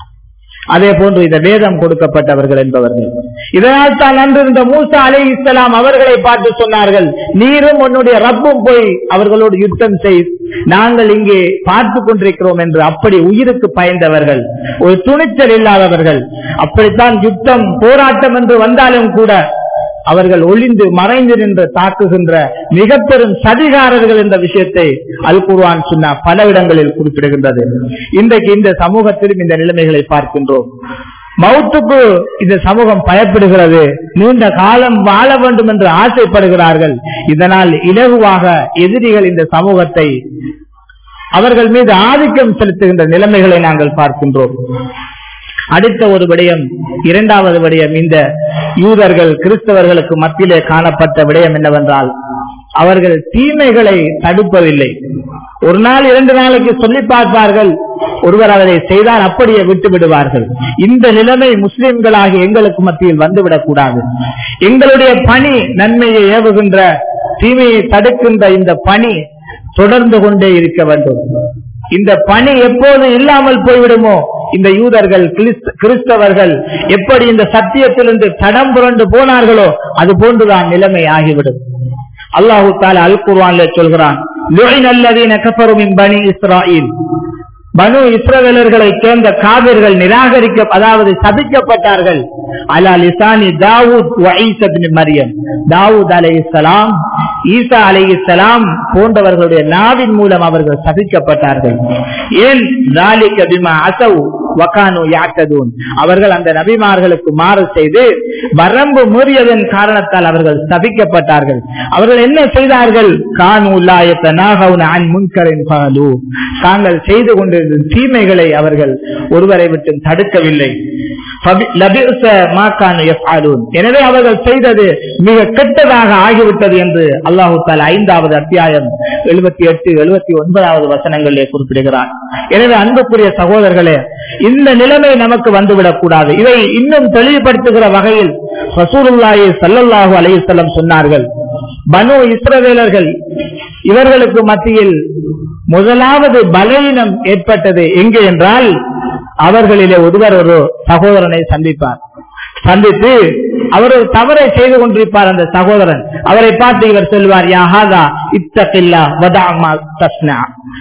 அதே போன்று இந்த வேதம் கொடுக்கப்பட்டவர்கள் என்பவர்கள் இதனால் தான் அன்று இருந்த மூசா அலை இஸ்லாம் அவர்களை பார்த்து சொன்னார்கள் நீரும் உன்னுடைய ரப்பும் போய் அவர்களோடு யுத்தம் செய் நாங்கள் இங்கே பார்த்து கொண்டிருக்கிறோம் என்று அப்படி உயிருக்கு பயந்தவர்கள் ஒரு துணிச்சல் இல்லாதவர்கள் அப்படித்தான் யுத்தம் போராட்டம் என்று வந்தாலும் கூட அவர்கள் ஒளிந்து மறைந்து நின்று தாக்குகின்ற மிக பெரும் சதிகாரர்கள் என்ற விஷயத்தை அல் குர்ஆன் சுன்னா பல இடங்களில் குறிப்பிடுகின்றது இன்றைக்கு இந்த சமூகத்திலும் இந்த நிலைமைகளை பார்க்கின்றோம் மௌத்துக்கு இந்த சமூகம் பயப்படுகிறது நீண்ட காலம் வாழ வேண்டும் என்று ஆசைப்படுகிறார்கள் இதனால் இலகுவாக எதிரிகள் இந்த சமூகத்தை அவர்கள் மீது ஆதிக்கம் செலுத்துகின்ற நிலைமைகளை நாங்கள் பார்க்கின்றோம் அடுத்த ஒரு விடயம் இரண்டாவது விடயம் இந்த யூதர்கள் கிறிஸ்தவர்களுக்கு மத்தியிலே காணப்பட்ட விடயம் என்னவென்றால் அவர்கள் தீமைகளை தடுப்பதில்லை ஒரு நாள் இரண்டு நாளைக்கு சொல்லி பார்ப்பார்கள் ஒருவர் அதை செய்தால் அப்படியே விட்டு விடுவார்கள் இந்த நிலைமை முஸ்லிம்களாகிய எங்களுக்கு மத்தியில் வந்துவிடக் கூடாது எங்களுடைய பணி நன்மையை ஏவுகின்ற தீமையை தடுக்கின்ற இந்த பணி தொடர்ந்து கொண்டே இருக்க வேண்டும் இந்த பணி எப்போது இல்லாமல் போய்விடுமோ இந்த யூதர்கள் கிறிஸ்த- கிறிஸ்தவர்கள் எப்படி இந்த சத்தியத்திலிருந்து தடம் புரண்டு போனார்களோ அது போன்றுதான் நிலைமை ஆகிவிடும் அல்லாஹு தாலா அல் குர்ஆன்ல சொல்கிறான் "லுஇன அல்லதீன கஃபரு மின் பனி இஸ்ராயீல் பனு இஸ்ரவேலர்களை சேர்ந்த காவிர்கள் நிராகரிக்க அதாவது சபிக்கப்பட்டார்கள் அலா லிசானி தாவூத் வ ஈசா இப்னு மரியம் தாவூத் அலைஹிஸ்ஸலாம் ஈசா அலைஹிஸ்ஸலாம் போன்றவர்களுடைய நாவின் மூலம் அவர்கள் சபிக்கப்பட்டார்கள் ஏன் ذلك بما عصوا وكانوا يعتدون அவர்கள் அந்த நபிமார்களுக்கு மாறு செய்து வரம்பு மீறியதன் காரணத்தால் அவர்கள் சபிக்கப்பட்டார்கள் அவர்கள் என்ன செய்தார்கள் கானு லா யத்தனாஹவுன அன் முன்கரின் ஃபஅலு தாங்கள் செய்து கொண்டிருந்த தீமைகளை அவர்கள் ஒருவரை விட்டு தடுக்கவில்லை ஃபபி- லபிஸ மா கானு யஃஅலூன். எனவே அவர்கள் செய்தது மிக கெட்டதாக ஆகிவிட்டது என்று அல்லாஹு தாலா ஐந்தாவது அத்தியாயம் எழுபத்தி எட்டு எழுபத்தி ஒன்பதாவது வசனங்களிலே குறிப்பிடுகிறார் எனவே அன்புக்குரிய சகோதரர்களே இந்த நிலைமை நமக்கு வந்துவிடக் கூடாது இதை இன்னும் தெளிவுபடுத்துகிற வகையில் ரசூலுல்லாஹி ஸல்லல்லாஹு அலைஹி வஸல்லம் சொன்னார்கள் பனு இஸ்ரவேலர்கள் இவர்களுக்கு மத்தியில் முதலாவது பலவீனம் ஏற்பட்டது எங்கே என்றால் அவர்களிலே ஒருவர் ஒரு சகோதரனை சந்திப்பார் சந்தித்து அவர் ஒரு தவறை செய்து கொண்டிருப்பார் அந்த சகோதரன் அவரை பார்த்து இவர் சொல்வார் யாஹாதா இத்தகில்லா வதாமா தஸ்னா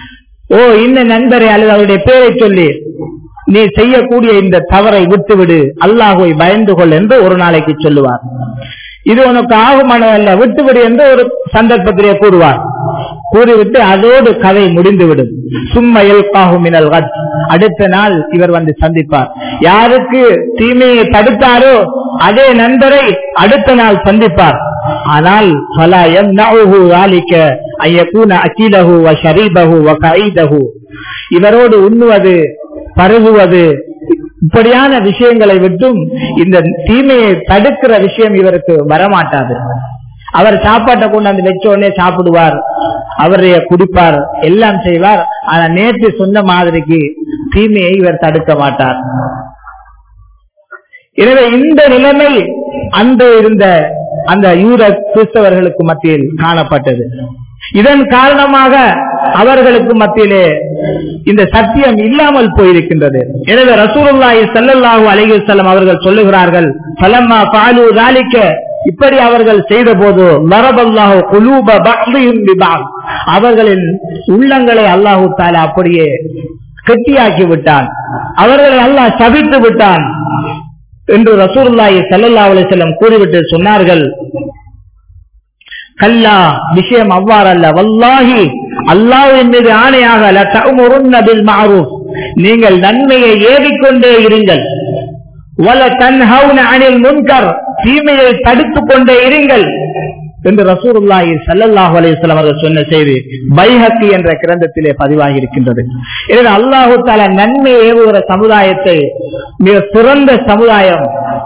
ஓ இந்த நண்பரை அல்லது அவருடைய பேரை சொல்லி நீ செய்யக்கூடிய இந்த தவறை விட்டுவிடு அல்லாஹுவை பயந்து கொள் என்று ஒரு நாளைக்கு சொல்லுவார் இது உனக்கு ஆகுமானதல்ல விட்டுவிடு என்று ஒரு சந்தர்ப்பத்திலே கூறுவார் கூறிவிட்டு அதோடு கதை முடிந்துவிடும் சும்மா எல்காகும் மினல் கத். அடுத்த நாள் இவர் வந்து சந்திப்பார் யாருக்கு தீமையை தடுத்தாரோ அதே நண்பரை அடுத்த நாள் சந்திப்பார் ஆனால் பல யம்னஉஹு ذلك أن يكون أكيله وشريبه وقعيده இவரோடு உண்ணுவது பருகுவது இப்படியான விஷயங்களை விட்டும் இந்த தீமையை தடுக்கிற விஷயம் இவருக்கு வரமாட்டாது அவர் சாப்பாட்டை கொண்டாந்து வச்ச உடனே சாப்பிடுவார் அவரைய குடிப்பார் எல்லாம் செய்வார் ஆனா நேற்று சொன்ன மாதிரிக்கு தீமையை இவர் தடுக்க மாட்டார் எனவே இந்த நிலைமை அந்த இருந்த அந்த யூத கிறிஸ்தவர்களுக்கு மத்தியில் காணப்பட்டது இதன் காரணமாக அவர்களுக்கு மத்தியிலே இந்த சத்தியம் இல்லாமல் போயிருக்கின்றது எனவே ரசூலுல்லாஹி ஸல்லல்லாஹு அலைஹி வஸல்லம் அவர்கள் சொல்லுகிறார்கள் ஃபலம்மா ஃபாலு ذلك இப்படி அவர்கள் செய்த போது லரபல்லாஹு குலூப பஅதிஹிம் பிபஅத் அவர்களின் உள்ளங்களை அல்லாஹு தஆலா அப்படியே கெட்டியாக்கி விட்டான் அவர்களை அல்லாஹ் சபித்து விட்டான் என்று ரசூலுல்லாஹி ஸல்லல்லாஹு அலைஹி வஸல்லம் கூறிவிட்டு சொன்னார்கள் கல்லா விஷயம் அவ்வாறு அல்ல வல்லாஹி அல்லாஹ்வின் மீது ஆணையாக ல தஅமுருன்ன பில் மஅரூஃப் நீங்கள் நன்மையை ஏவிக்கொண்டே இருங்கள் வல தன்ஹவுன அனில் முன்கர் தீமையை தடுத்துக் கொண்டே இருங்கள் என்று ரசூலுல்லாஹி ஸல்லல்லாஹு அலைஹி வஸல்லம் அவர்கள் சொன்ன செய்தி பைஹக்கி என்ற கிரந்தத்திலே பதிவாகி இருக்கின்றது எனவே அல்லாஹு தஆலா நன்மை ஏவுகிற சமுதாயத்தை மிக சிறந்த சமுதாயம்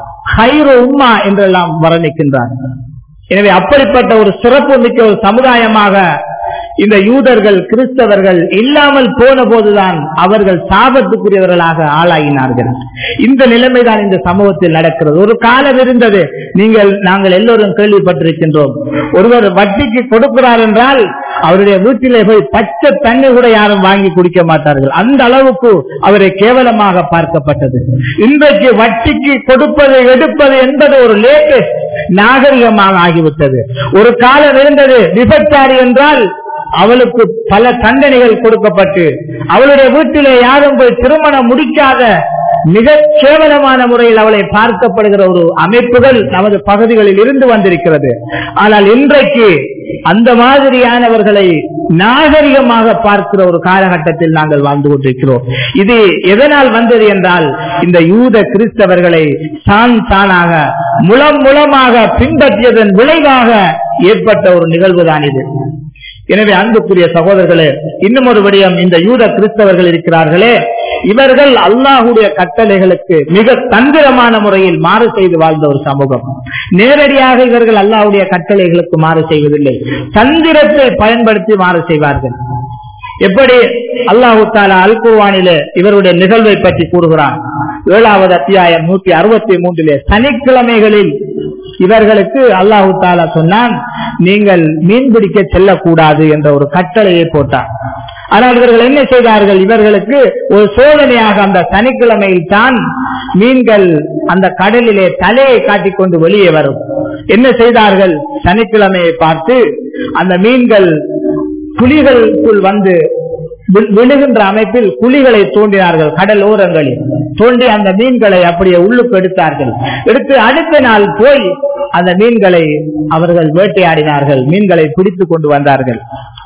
ஹைரு உம்மா என்றெல்லாம் வர்ணிக்கின்றார் எனவே அப்படிப்பட்ட ஒரு சிறப்பு மிக்க ஒரு சமுதாயமாக இந்த யூதர்கள் கிறிஸ்தவர்கள் இல்லாமல் போன போதுதான் அவர்கள் சாபத்துக்குரியவர்களாக ஆளாகினார்கள் இந்த நிலைமைதான் இந்த சமூகத்தில் நடக்கிறது ஒரு காலம் இருந்தது நீங்கள் நாங்கள் எல்லோரும் கேள்விப்பட்டிருக்கின்றோம் ஒருவர் வட்டிக்கு கொடுக்கிறார் என்றால் அவருடைய வீட்டிலே போய் பச்சை தண்ணி கூட யாரும் வாங்கி குடிக்க மாட்டார்கள் அந்த அளவுக்கு அவரை கேவலமாக பார்க்கப்பட்டது இன்றைக்கு வட்டிக்கு கொடுப்பது எடுப்பது என்பது ஒரு லேட்டஸ்ட் நாகரிகமாக ஆகிவிட்டது ஒரு காலம் இருந்தது விபச்சாரி என்றால் அவளுக்கு பல தண்டனைகள் கொடுக்கப்பட்டு அவளுடைய வீட்டிலே யாரும் போய் திருமணம் முடிக்காத மிக கேவலமான முறையில் அவளை பார்க்கப்படுகிற ஒரு அமைப்புகள் நமது பகுதிகளில் இருந்து வந்திருக்கிறது ஆனால் இன்றைக்கு அந்த மாதிரியானவர்களை நாகரிகமாக பார்க்கிற ஒரு காலகட்டத்தில் நாங்கள் வாழ்ந்து கொண்டிருக்கிறோம் இது எதனால் வந்தது என்றால் இந்த யூத கிறிஸ்தவர்களை தான் தானாக முலம் முலமாக பின்பற்றியதன் விளைவாக ஏற்பட்ட ஒரு நிகழ்வு தான் இது எனவே அன்புக்குரிய சகோதரர்களே இன்னும் ஒரு விடயம் இந்த யூத கிறிஸ்தவர்கள் இருக்கிறார்களே இவர்கள் அல்லாஹுடைய கட்டளைகளுக்கு மிக தந்திரமான முறையில் மாறு செய்து வாழ்ந்த ஒரு சமூகம் நேரடியாக இவர்கள் அல்லாஹுடைய கட்டளைகளுக்கு மாறு செய்வதில்லை தந்திரத்தை பயன்படுத்தி மாறு செய்வார்கள் எப்படி அல்லாஹு தாலா அல் குர்வானிலே இவருடைய நிகழ்வை பற்றி கூறுகிறான் ஏழாவது அத்தியாயம் நூற்றி அறுபத்தி மூன்றிலே சனிக்கிழமைகளில் இவர்களுக்கு அல்லாஹு தாலா சொன்னான் நீங்கள் மீன் பிடிக்க செல்லக்கூடாது என்ற ஒரு கட்டளையை போட்டார் ஆனால் இவர்கள் என்ன செய்தார்கள் இவர்களுக்கு ஒரு சோதனையாக அந்த சனிக்கிழமையில் தான் மீன்கள் அந்த கடலிலே தலையை காட்டிக்கொண்டு வெளியே வரும் என்ன செய்தார்கள் சனிக்கிழமையை பார்த்து அந்த மீன்கள் புலிகளுக்குள் வந்து வி- விழுகின்ற அமைப்பில் குழிகளை தோண்டினார்கள் கடல் ஓரங்களில் தோண்டி அந்த மீன்களை அப்படியே உள்ளுக்கு எடுத்தார்கள் எடுத்து அடுத்த நாள் போய் அந்த மீன்களை அவர்கள் வேட்டையாடினார்கள் மீன்களை பிடித்துக் கொண்டு வந்தார்கள்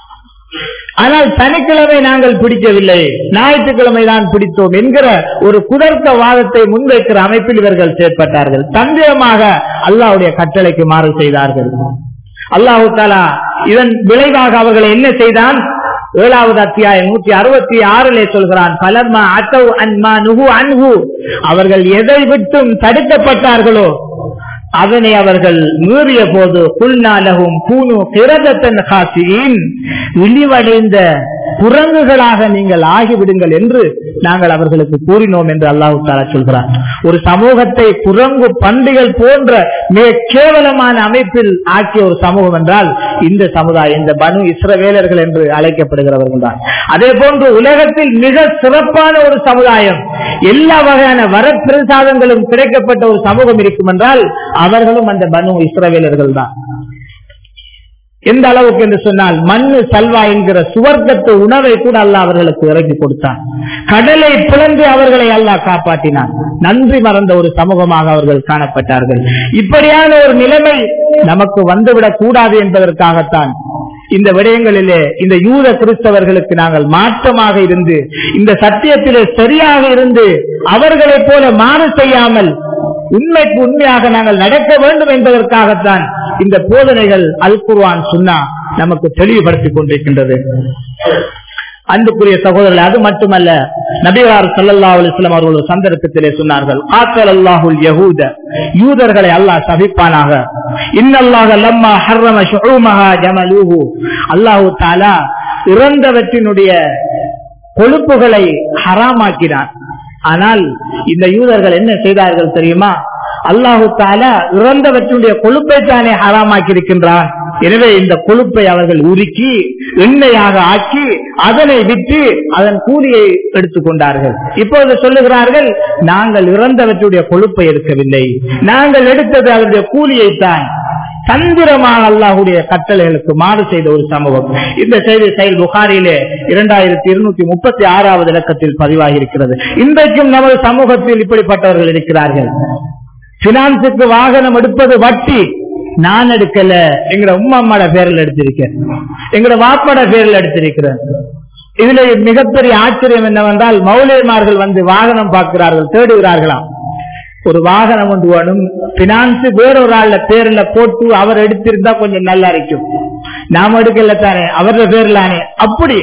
ஆனால் சனிக்கிழமை நாங்கள் பிடிக்கவில்லை ஞாயிற்றுக்கிழமை தான் பிடித்தோம் என்கிற ஒரு குதர்க்க வாதத்தை முன்வைக்கிற அமைப்பில் இவர்கள் செயற்பட்டார்கள் தந்திரமாக அல்லாஹ்வுடைய கட்டளைக்கு மாறு செய்தார்கள் அல்லாஹு தாலா இதன் விளைவாக அவர்களை என்ன செய்தான் ஏழாவது அத்தியாயம் நூற்றி அறுபத்தி ஆறிலே சொல்கிறான் பலர்மா அத்தவ் அன்மா நுகு அன்ஹு அவர்கள் எதை விட்டும் தடுக்கப்பட்டார்களோ அதனை அவர்கள் மீறிய போது புல்நாளகும் பூனு கிரதத்தன் காசியின் இழிவடைந்த குரங்குகளாக நீங்கள் ஆகிவிடுங்கள் என்று நாங்கள் அவர்களுக்கு கூறினோம் என்று அல்லாஹு தாலா சொல்கிறார் ஒரு சமூகத்தை குரங்கு பண்டிகள் போன்ற மிக கேவலமான அமைப்பில் ஆக்கிய ஒரு சமூகம் என்றால் இந்த சமுதாயம் இந்த பனு இஸ்ரவேலர்கள் என்று அழைக்கப்படுகிறவர்கள் தான் அதே போன்று உலகத்தில் மிக சிறப்பான ஒரு சமுதாயம் எல்லா வகையான வரப்பிரசாதங்களும் கிடைக்கப்பட்ட ஒரு சமூகம் இருக்கும் என்றால் அவர்களும் அந்த பனு இஸ்ரவேலர்கள் தான் எந்த அளவுக்கு என்று சொன்னால் மண்ணு சல்வா என்கிற சுவர்க்கத்து உணவை கூட அல்லாஹ் அவர்களுக்கு இறக்கி கொடுத்தான் கடலை பிளந்து அவர்களை அல்லாஹ் காப்பாற்றினான் நன்றி மறந்த ஒரு சமூகமாக அவர்கள் காணப்பட்டார்கள் இப்படியான ஒரு நிலைமை நமக்கு வந்துவிடக் கூடாது என்பதற்காகத்தான் இந்த விடயங்களிலே இந்த யூத கிறிஸ்தவர்களுக்கு நாங்கள் மாற்றமாக இருந்து இந்த சத்தியத்திலே சரியாக இருந்து அவர்களைப் போல மாறு செய்யாமல் உண்மைக்கு உண்மையாக நாங்கள் நடக்க வேண்டும் என்பதற்காகத்தான் இந்த போதனைகள் அல் குர்ஆன் சுன்னா நமக்கு தெளிவுபடுத்திக் கொண்டிருக்கின்றது அன்புக்குரிய சகோதரர்கள் அது மட்டுமல்ல நபிகார் ஸல்லல்லாஹு அலைஹி வஸல்லம் அவர்கள் ஒரு சந்தர்ப்பத்திலே சொன்னார்கள் ஆத்தல் அல்லாஹுல் யஹூத யூதர்களை அல்லாஹ் சபிப்பானாக இன்னல்லாஹ லம்மா ஹர்ரம ஷுஊமஹா ஜமலூஹு அல்லாஹ் தஆலா இறந்தவற்றினுடைய கொழுப்புகளை ஹராமாக்கினான் ஆனால் இந்த யூதர்கள் என்ன செய்தார்கள் தெரியுமா அல்லாஹு தாலா இறந்தவற்றுடைய கொழுப்பை தானே ஹராமாக்கி இருக்கின்றான் எனவே இந்த கொழுப்பை அவர்கள் உருக்கி எண்ணெயாக ஆக்கி அதனை விற்று அதன் கூலியை எடுத்துக்கொண்டார்கள் இப்பொழுது சொல்லுகிறார்கள் நாங்கள் இறந்தவற்றுடைய கொழுப்பை எடுக்கவில்லை நாங்கள் எடுத்தது அதனுடைய கூலியை தான் தந்திரமாக அல்லாஹுடைய கட்டளைகளுக்கு மாறு செய்த ஒரு சமூகம் இந்த செய்தி செயல் புகாரிலே இரண்டாயிரத்தி இருநூத்தி முப்பத்தி ஆறாவது இலக்கத்தில் பதிவாகி இருக்கிறது இன்றைக்கும் நமது சமூகத்தில் இப்படிப்பட்டவர்கள் இருக்கிறார்கள் பினான்ஸுக்கு வாகனம் எடுப்பது வட்டி நான் எடுக்கல எங்கட உம்மா அம்மாட பேரில் எடுத்திருக்கேன் எங்கட வாப்பாட பேரில் எடுத்திருக்கிறேன் இதுல மிகப்பெரிய ஆச்சரியம் என்னவென்றால் மௌலியமார்கள் வந்து வாகனம் பார்க்கிறார்கள் தேடுகிறார்களாம் ஒரு வாகனம் ஒன்று வேணும் பினான்ஸ் வேறொரு ஆள்ல பேர்ல போட்டு அவர் எடுத்திருந்தா கொஞ்சம் நல்லா இருக்கும் நாம எடுக்கல தானே அவரோட பேர்லானே அப்படி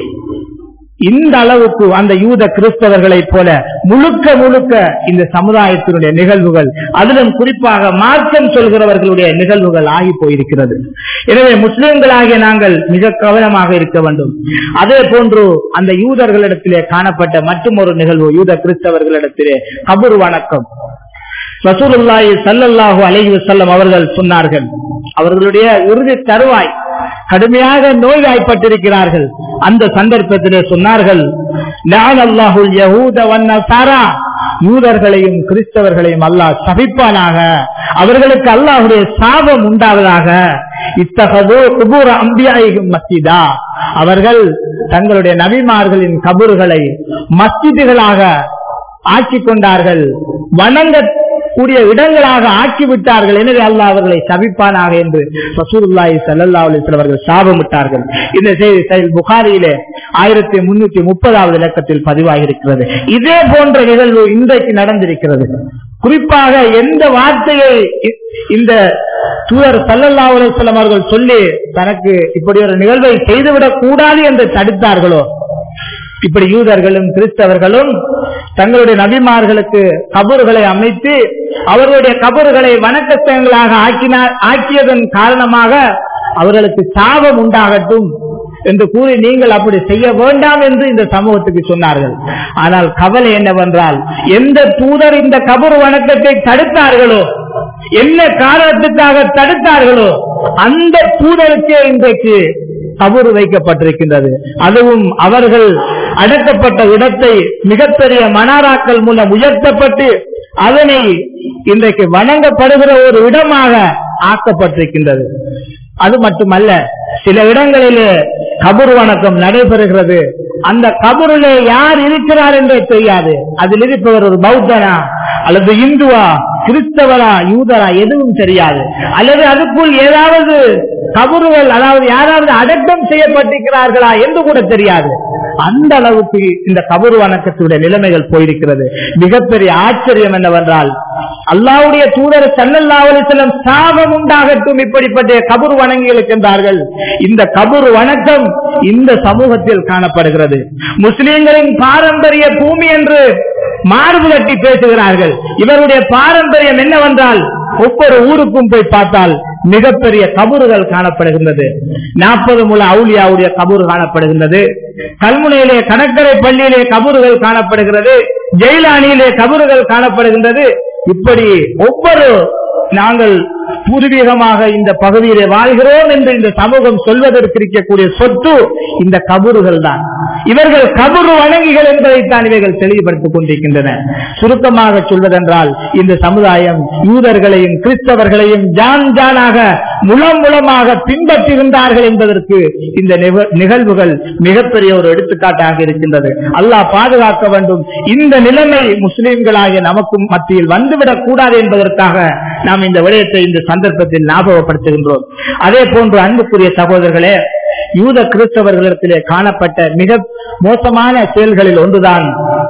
இந்த அளவுக்கு அந்த யூத கிறிஸ்தவர்களைப் போல முழுக்க முழுக்க இந்த சமுதாயத்தினுடைய நிகழ்வுகள் அதிலும் குறிப்பாக மார்க்கம் சொல்கிறவர்களுடைய நிகழ்வுகள் ஆகி போயிருக்கிறது எனவே முஸ்லிம்களாகிய நாங்கள் மிக கவனமாக இருக்க வேண்டும் அதே போன்று அந்த யூதர்களிடத்திலே காணப்பட்ட மற்றும் ஒரு நிகழ்வு யூத கிறிஸ்தவர்களிடத்திலே கபூர் வணக்கம் ரசூலுல்லாஹி ஸல்லல்லாஹு அலைஹி வஸல்லம் அவர்கள் சொன்னார்கள் அவர்களுடைய இறுதி தருவாய் கடுமையாக நோய்வாய்ப்பட்டிருக்கிறார்கள் அந்த சந்தர்ப்பத்திலே சொன்னார்கள் லஅனல்லாஹுல் யஹூத வன்னஸாரா யூதர்களையும் கிறிஸ்தவர்களையும் அல்லாஹ் சபிப்பானாக அவர்களுக்கு அல்லாஹுடைய சாபம் உண்டாவதாக இத்தகதோ குபூர அம்பியாயிகும் மஸ்ஜிதா அவர்கள் தங்களுடைய நபிமார்களின் கபூர்களை மஸ்ஜிதுகளாக ஆக்கிக் கொண்டார்கள் வணங்க கூடிய இடங்களாக ஆக்கிவிட்டார்கள் எனவே அல்லாஹ் அவர்களை சபிப்பானாக என்று ரசூலுல்லாஹி ஸல்லல்லாஹு அலைஹி வஸல்லம் அவர்கள் சாபமிட்டார்கள் இந்த செய்தி சஹீஹ் புகாரியிலே ஆயிரத்தி முன்னூத்தி முப்பதாவது இலக்கத்தில் பதிவாகி இருக்கிறது இதே போன்ற நிகழ்வு இன்றைக்கு நடந்திருக்கிறது குறிப்பாக எந்த வார்த்தையை இ- இந்த தூதர் சல்லல்லாஹு அலைஹி வஸல்லம் அவர்கள் சொல்லி தனக்கு இப்படி ஒரு நிகழ்வை செய்துவிடக் கூடாது என்று தடுத்தார்களோ இப்படி யூதர்களும் கிறிஸ்தவர்களும் தங்களுடைய நபிமார்களுக்கு கபறுகளை அமைத்து அவர்களுடைய கபறுகளை வணக்கத்தங்களாக ஆக்கினார் ஆக்கியதன் காரணமாக அவர்களுக்கு சாபம் உண்டாகட்டும் என்று கூறி நீங்கள் அப்படி செய்ய வேண்டாம் என்று இந்த சமூகத்துக்கு சொன்னார்கள் ஆனால் கவலை என்னவென்றால் எந்த தூதர் இந்த கபர் வணக்கத்தை தடுத்தார்களோ என்ன காரணத்துக்காக தடுத்தார்களோ அந்த தூதருக்கே இன்றைக்கு கபூர் வைக்கப்பட்டிருக்கின்றது அதுவும் அவர்கள் அடக்கப்பட்ட இடத்தை மிகப்பெரிய மனாராக்கள் மூலம் உயர்த்தப்பட்டு அதனை இன்றைக்கு வணங்கப்படுகிற ஒரு இடமாக ஆக்கப்பட்டிருக்கின்றது அது மட்டுமல்ல சில இடங்களிலே கபூர் வணக்கம் நடைபெறுகிறது அந்த கபூரிலே யார் இருக்கிறார் என்றே தெரியாது அதில் இருப்பவர் ஒரு பௌத்தனா அல்லது இந்துவா கிறிஸ்தவரா யூதரா எதுவும் தெரியாது அல்லது அதுக்குள் ஏதாவது கபறுகள் அதாவது யாராவது அடக்கம் செய்யப்பட்டிருக்கிறார்களா என்று கூட தெரியாது அந்த அளவுக்கு இந்த கபரு வணக்கத்துடைய நிலைமைகள் போயிருக்கிறது மிகப்பெரிய ஆச்சரியம் என்னவென்றால் அல்லாவுடைய தூதர் சல்லல்லாஹு செல்லும் சாபம் உண்டாகட்டும் இப்படிப்பட்ட கபரு வணங்கிகளுக்கு என்றார்கள் இந்த கபரு வணக்கம் இந்த சமூகத்தில் காணப்படுகிறது முஸ்லிம்களின் பாரம்பரிய பூமி என்று மார்பு கட்டி பேசுகிறார்கள் இவருடைய பாரம்பரியம் என்னவென்றால் ஒவ்வொரு ஊருக்கும் போய் பார்த்தால் மிகப்பெரிய கபறுகள் காணப்படுகின்றது நாற்பது முல அவுலியாவுடைய கபூர் காணப்படுகின்றது கல்முனையிலே கடற்கரை பள்ளியிலே கபூர்கள் காணப்படுகிறது ஜெயிலானியிலே கபறுகள் காணப்படுகின்றது இப்படி ஒவ்வொரு நாங்கள் பூர்வீகமாக இந்த பகுதியிலே வாழ்கிறோம் என்று இந்த சமூகம் சொல்வதற்கு இருக்கக்கூடிய சொத்து இந்த கபறுகள் தான் இவர்கள் கபரு வணங்கிகள் என்பதைத்தான் இவைகள் தெளிவுபடுத்திக் கொண்டிருக்கின்றன சுருக்கமாக சொல்வதென்றால் இந்த சமுதாயம் யூதர்களையும் கிறிஸ்தவர்களையும் ஜான் ஜானாக முலம் முலமாக பின்பற்றிருந்தார்கள் என்பதற்கு இந்த நிக- நிகழ்வுகள் மிகப்பெரிய ஒரு எடுத்துக்காட்டாக இருக்கின்றது அல்லாஹ் பாதுகாக்க வேண்டும் இந்த நிலைமை முஸ்லிம்களாகிய நமக்கும் மத்தியில் வந்துவிடக் கூடாது என்பதற்காக நாம் இந்த விடயத்தை இந்த சந்தர்ப்பத்தில் ஞாபகப்படுத்துகின்றோம் அதே போன்று அன்புக்குரிய சகோதரர்களே யூத கிறிஸ்தவர்களிடத்திலே காணப்பட்ட மிக மோசமான செயல்களில் ஒன்றுதான்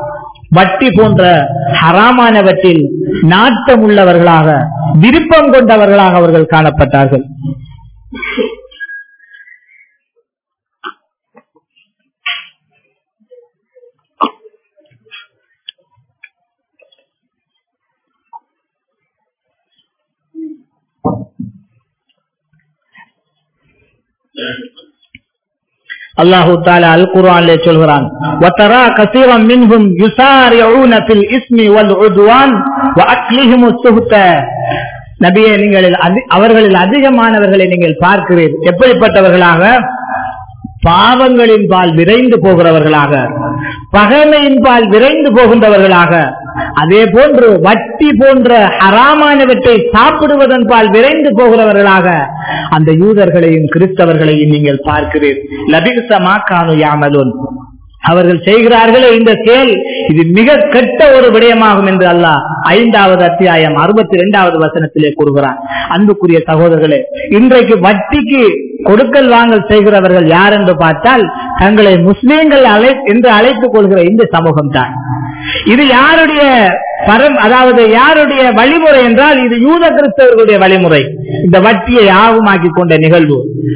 வட்டி போன்ற ஹராமானவற்றில் நாட்டம் உள்ளவர்களாக விருப்பம் கொண்டவர்களாக அவர்கள் காணப்பட்டார்கள் அல்லாஹு தாலா அல் குர்ஆனிலே சொல்கிறான் وَتَرَى كَثِيرًا مِنْهُمْ يُسَارِعُونَ فِي الْإِثْمِ وَالْعُدْوَانِ وَأَكْلِهِمُ السُّهْتَ நபியை நீங்கள் அதி- அவர்களில் அதிகமானவர்களை நீங்கள் பார்க்கிறீர்கள் எப்படிப்பட்டவர்களாக பாவங்களின் பால் விரைந்து போகிறவர்களாக பகைமையின் பால் விரைந்து போகின்றவர்களாக அதே போன்று வட்டி போன்ற ஹராமானவற்றை சாப்பிடுவதன் பால் விரைந்து போகிறவர்களாக அந்த யூதர்களையும் கிறிஸ்தவர்களையும் நீங்கள் பார்க்கிறீர்கள் லபிகசமா கானு யாமலுன் அவர்கள் செய்கிறார்களே இந்த செயல் இது மிக கெட்ட ஒரு விடயமாகும் என்று அல்லாஹ் ஐந்தாவது அத்தியாயம் அறுபத்தி இரண்டாவது வசனத்திலே கூறுகிறார் அன்புக்குரிய சகோதரர்களே இன்றைக்கு வட்டிக்கு கொடுக்கல் வாங்கல் செய்கிறவர்கள் யார் என்று பார்த்தால் தங்களை முஸ்லீம்கள் அழை என்று அழைத்துக் கொள்கிற இந்த சமூகம் தான் இது யாருடைய பரம் அதாவது யாருடைய வழிமுறை என்றால் இது யூத கிறிஸ்தவர்களுடைய வழிமுறை இந்த வட்டியை ஆகமாக்கி கொண்ட நிகழ்வு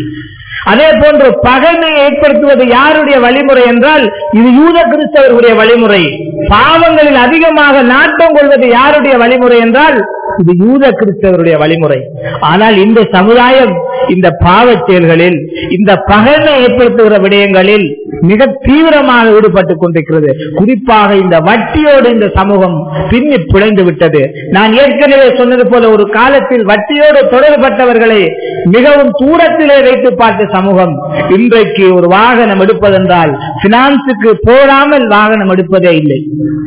அதே போன்று பகைமையை ஏற்படுத்துவது யாருடைய வழிமுறை என்றால் இது யூத கிறிஸ்தவர்களுடைய வழிமுறை பாவங்களில் அதிகமாக நாட்டம் கொள்வது யாருடைய வழிமுறை என்றால் இது யூத கிறிஸ்தவருடைய வழிமுறை ஆனால் இந்த சமுதாயம் இந்த பாவச் செயல்களில் இந்த பகைமை ஏற்படுத்துகிற விடயங்களில் மிக தீவிரமாக ஈடுபட்டுக் கொண்டிருக்கிறது குறிப்பாக இந்த வட்டியோடு இந்த சமூகம் பின்னி பிழைந்து விட்டது நான் ஏற்கனவே சொன்னது போல ஒரு காலத்தில் வட்டியோடு தொடர்பட்டவர்களை மிகவும் தூரத்திலே வைத்து பார்த்த சமூகம் இன்றைக்கு ஒரு வாகனம் எடுப்பதென்றால் பினான்ஸுக்கு போடாமல் வாகனம் எடுப்பதே இல்லை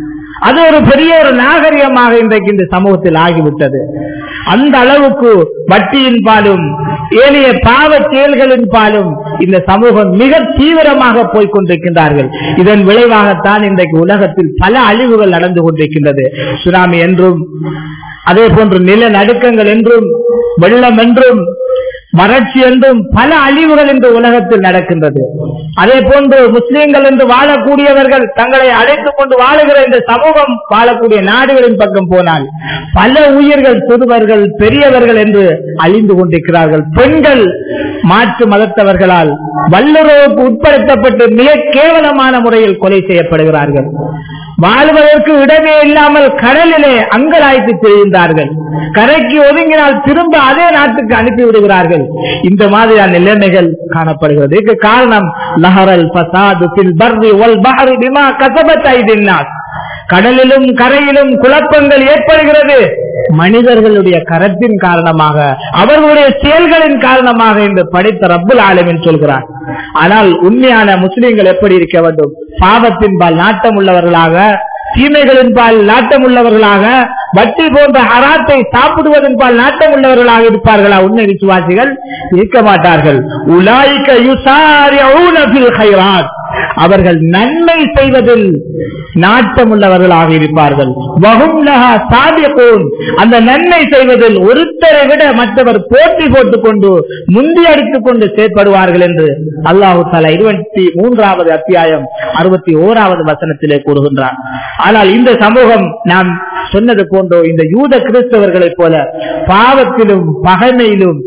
அது ஒரு பெரிய ஒரு நாகரிகமாக இன்றைக்கு இந்த சமூகத்தில் ஆகிவிட்டது அந்த அளவுக்கு வட்டியின் பாலும் ஏனைய பாவ செயல்களின் பாலும் இந்த சமூகம் மிக தீவிரமாக போய்க் கொண்டிருக்கின்றார்கள் இதன் விளைவாகத்தான் இன்றைக்கு உலகத்தில் பல அழிவுகள் நடந்து கொண்டிருக்கின்றது சுனாமி என்றும் அதே போன்று நிலநடுக்கங்கள் என்றும் வெள்ளம் என்றும் வறட்சி என்றும் பல அழிவுகள் இன்று உலகத்தில் நடக்கின்றது அதே போன்று முஸ்லீம்கள் என்று வாழக்கூடியவர்கள் தங்களை அழைத்துக் கொண்டு வாழுகிற இந்த சமூகம் வாழக்கூடிய நாடுகளின் பக்கம் போனால் பல உயிர்கள் சிறுவர்கள் பெரியவர்கள் என்று அழிந்து கொண்டிருக்கிறார்கள் பெண்கள் மாற்று மதத்தவர்களால் வல்லுறவுக்கு உட்படுத்தப்பட்டு மிக கேவலமான முறையில் கொலை செய்யப்படுகிறார்கள் வாழ்வதற்கு இடமே இல்லாமல் கடலிலே அங்கலாய்த்து தெரிந்தார்கள் கரைக்கு ஒதுங்கினால் திரும்ப அதே நாட்டுக்கு அனுப்பி விடுகிறார்கள் இந்த மாதிரியான நிலைமைகள் காணப்படுகிறது இதுக்கு காரணம் லஹரல் பசாது பில் பர்ரி ஒல் பஹரி பிமா கசபத் ஐதின்னாஸ் கடலிலும் கரையிலும் குழப்பங்கள் ஏற்படுகிறது மனிதர்களுடைய கரத்தின் காரணமாக அவர்களுடைய செயல்களின் காரணமாக என்று படித்த ரப்புல் ஆலமின் சொல்கிறார் ஆனால் உண்மையான முஸ்லிம்கள் எப்படி இருக்க வேண்டும் பாவத்தின் பால் நாட்டம் உள்ளவர்களாக தீமைகளின் பால் நாட்டம் உள்ளவர்களாக வட்டி போன்ற ஹராத்தை சாப்பிடுவதன் பால் நாட்டம் உள்ளவர்களாக இருப்பார்களா உண்மை விசுவாசிகள் இருக்க மாட்டார்கள் உலாய்க்க யுசாரிஊன ஃபில் கைராத் அவர்கள் நன்மை செய்வதில் நாட்டம் உள்ளவர்களாக இருப்பார்கள் வகும் லஹா சாதியகூன் அந்த நன்மை செய்வதில் ஒருத்தரை விட மற்றவர் போட்டி போட்டுக் கொண்டு முந்தி அடித்துக் கொண்டு செயற்படுவார்கள் என்று அல்லாஹு தாலா இருபத்தி மூன்றாவது அத்தியாயம் அறுபத்தி ஓராவது வசனத்திலே கூறுகின்றார் ஆனால் இந்த சமூகம் நாம் சொன்னது போன்றோ இந்த யூத கிறிஸ்தவர்களைப் போல பாவத்திலும் பகைமையிலும்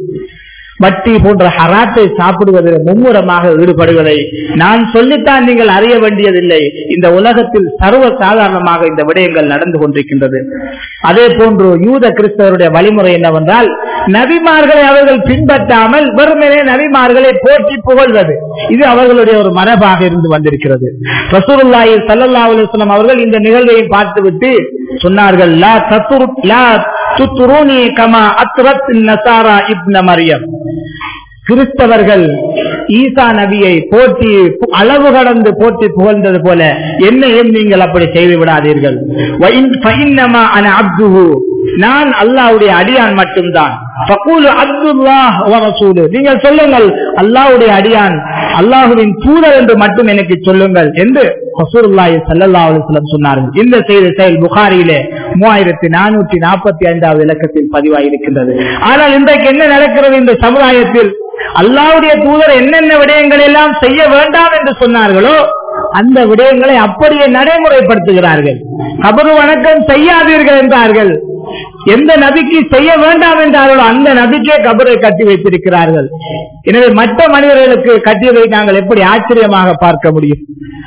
வட்டி போன்ற ஹராத்தை சாப்பிடுவதில் மும்முரமாக ஈடுபடுவதை நான் சொல்லித்தான் நீங்கள் அறிய வேண்டியதில்லை இந்த உலகத்தில் சர்வ சாதாரணமாக இந்த விடயங்கள் நடந்து கொண்டிருக்கின்றது அதே போன்று யூத கிறிஸ்தவருடைய வழிமுறை என்னவென்றால் நபிமார்களை அவர்கள் பின்பற்றாமல் வெறுமனே நபிமார்களை போற்றி புகழ்வது இது அவர்களுடைய ஒரு மரபாக இருந்து வந்திருக்கிறது ரசூலுல்லாஹி ஸல்லல்லாஹு அலைஹி வஸல்லம் அவர்கள் இந்த நிகழ்வை பார்த்துவிட்டு சொன்னார்கள் லா தத்துரு லா துத்துரூனி கமா அத்ரத் நசாரா இப்ன மரியம் கிறிஸ்தவர்கள் ஈசா நபியை போட்டி அளவு கடந்து போட்டி புகழ்ந்தது போல என்னையும் நீங்கள் அப்படி செய்து விடாதீர்கள் வஇன் ஃபஇன்னமா அன அப்துஹு நான் அல்லாஹ்வுடைய அடியான் மட்டும்தான் ஃபகூலு அப்துல்லாஹ் வ ரசூலு நீங்கள் சொல்லுங்கள் அல்லாஹ்வுடைய அடியான் அல்லாஹுவின் தூதர் என்று மட்டும் எனக்கு சொல்லுங்கள் என்று ரசூலுல்லாஹி ஸல்லல்லாஹு அலைஹி வஸல்லம் சொன்னார்கள் இந்த செய்தி செயல் புகாரியிலே மூவாயிரத்தி நானூற்றி நாற்பத்தி ஐந்தாவது இலக்கத்தில் பதிவாயிருக்கின்றது ஆனால் இன்றைக்கு என்ன நடக்கிறது இந்த சமுதாயத்தில் அல்லாவுடைய தூதர் என்னென்ன விடயங்கள் எல்லாம் செய்ய வேண்டாம் என்று சொன்னார்களோ அந்த விடயங்களை அப்படியே நடைமுறைப்படுத்துகிறார்கள் கபரு வணக்கம் செய்யாதீர்கள் என்றார்கள் எந்த நபிக்கு செய்ய வேண்டாம் என்றார்களோ அந்த நபிக்கே கபரை கட்டி வைத்திருக்கிறார்கள் எனவே மற்ற மனிதர்களுக்கு கட்டியதை நாங்கள் எப்படி ஆச்சரியமாக பார்க்க முடியும்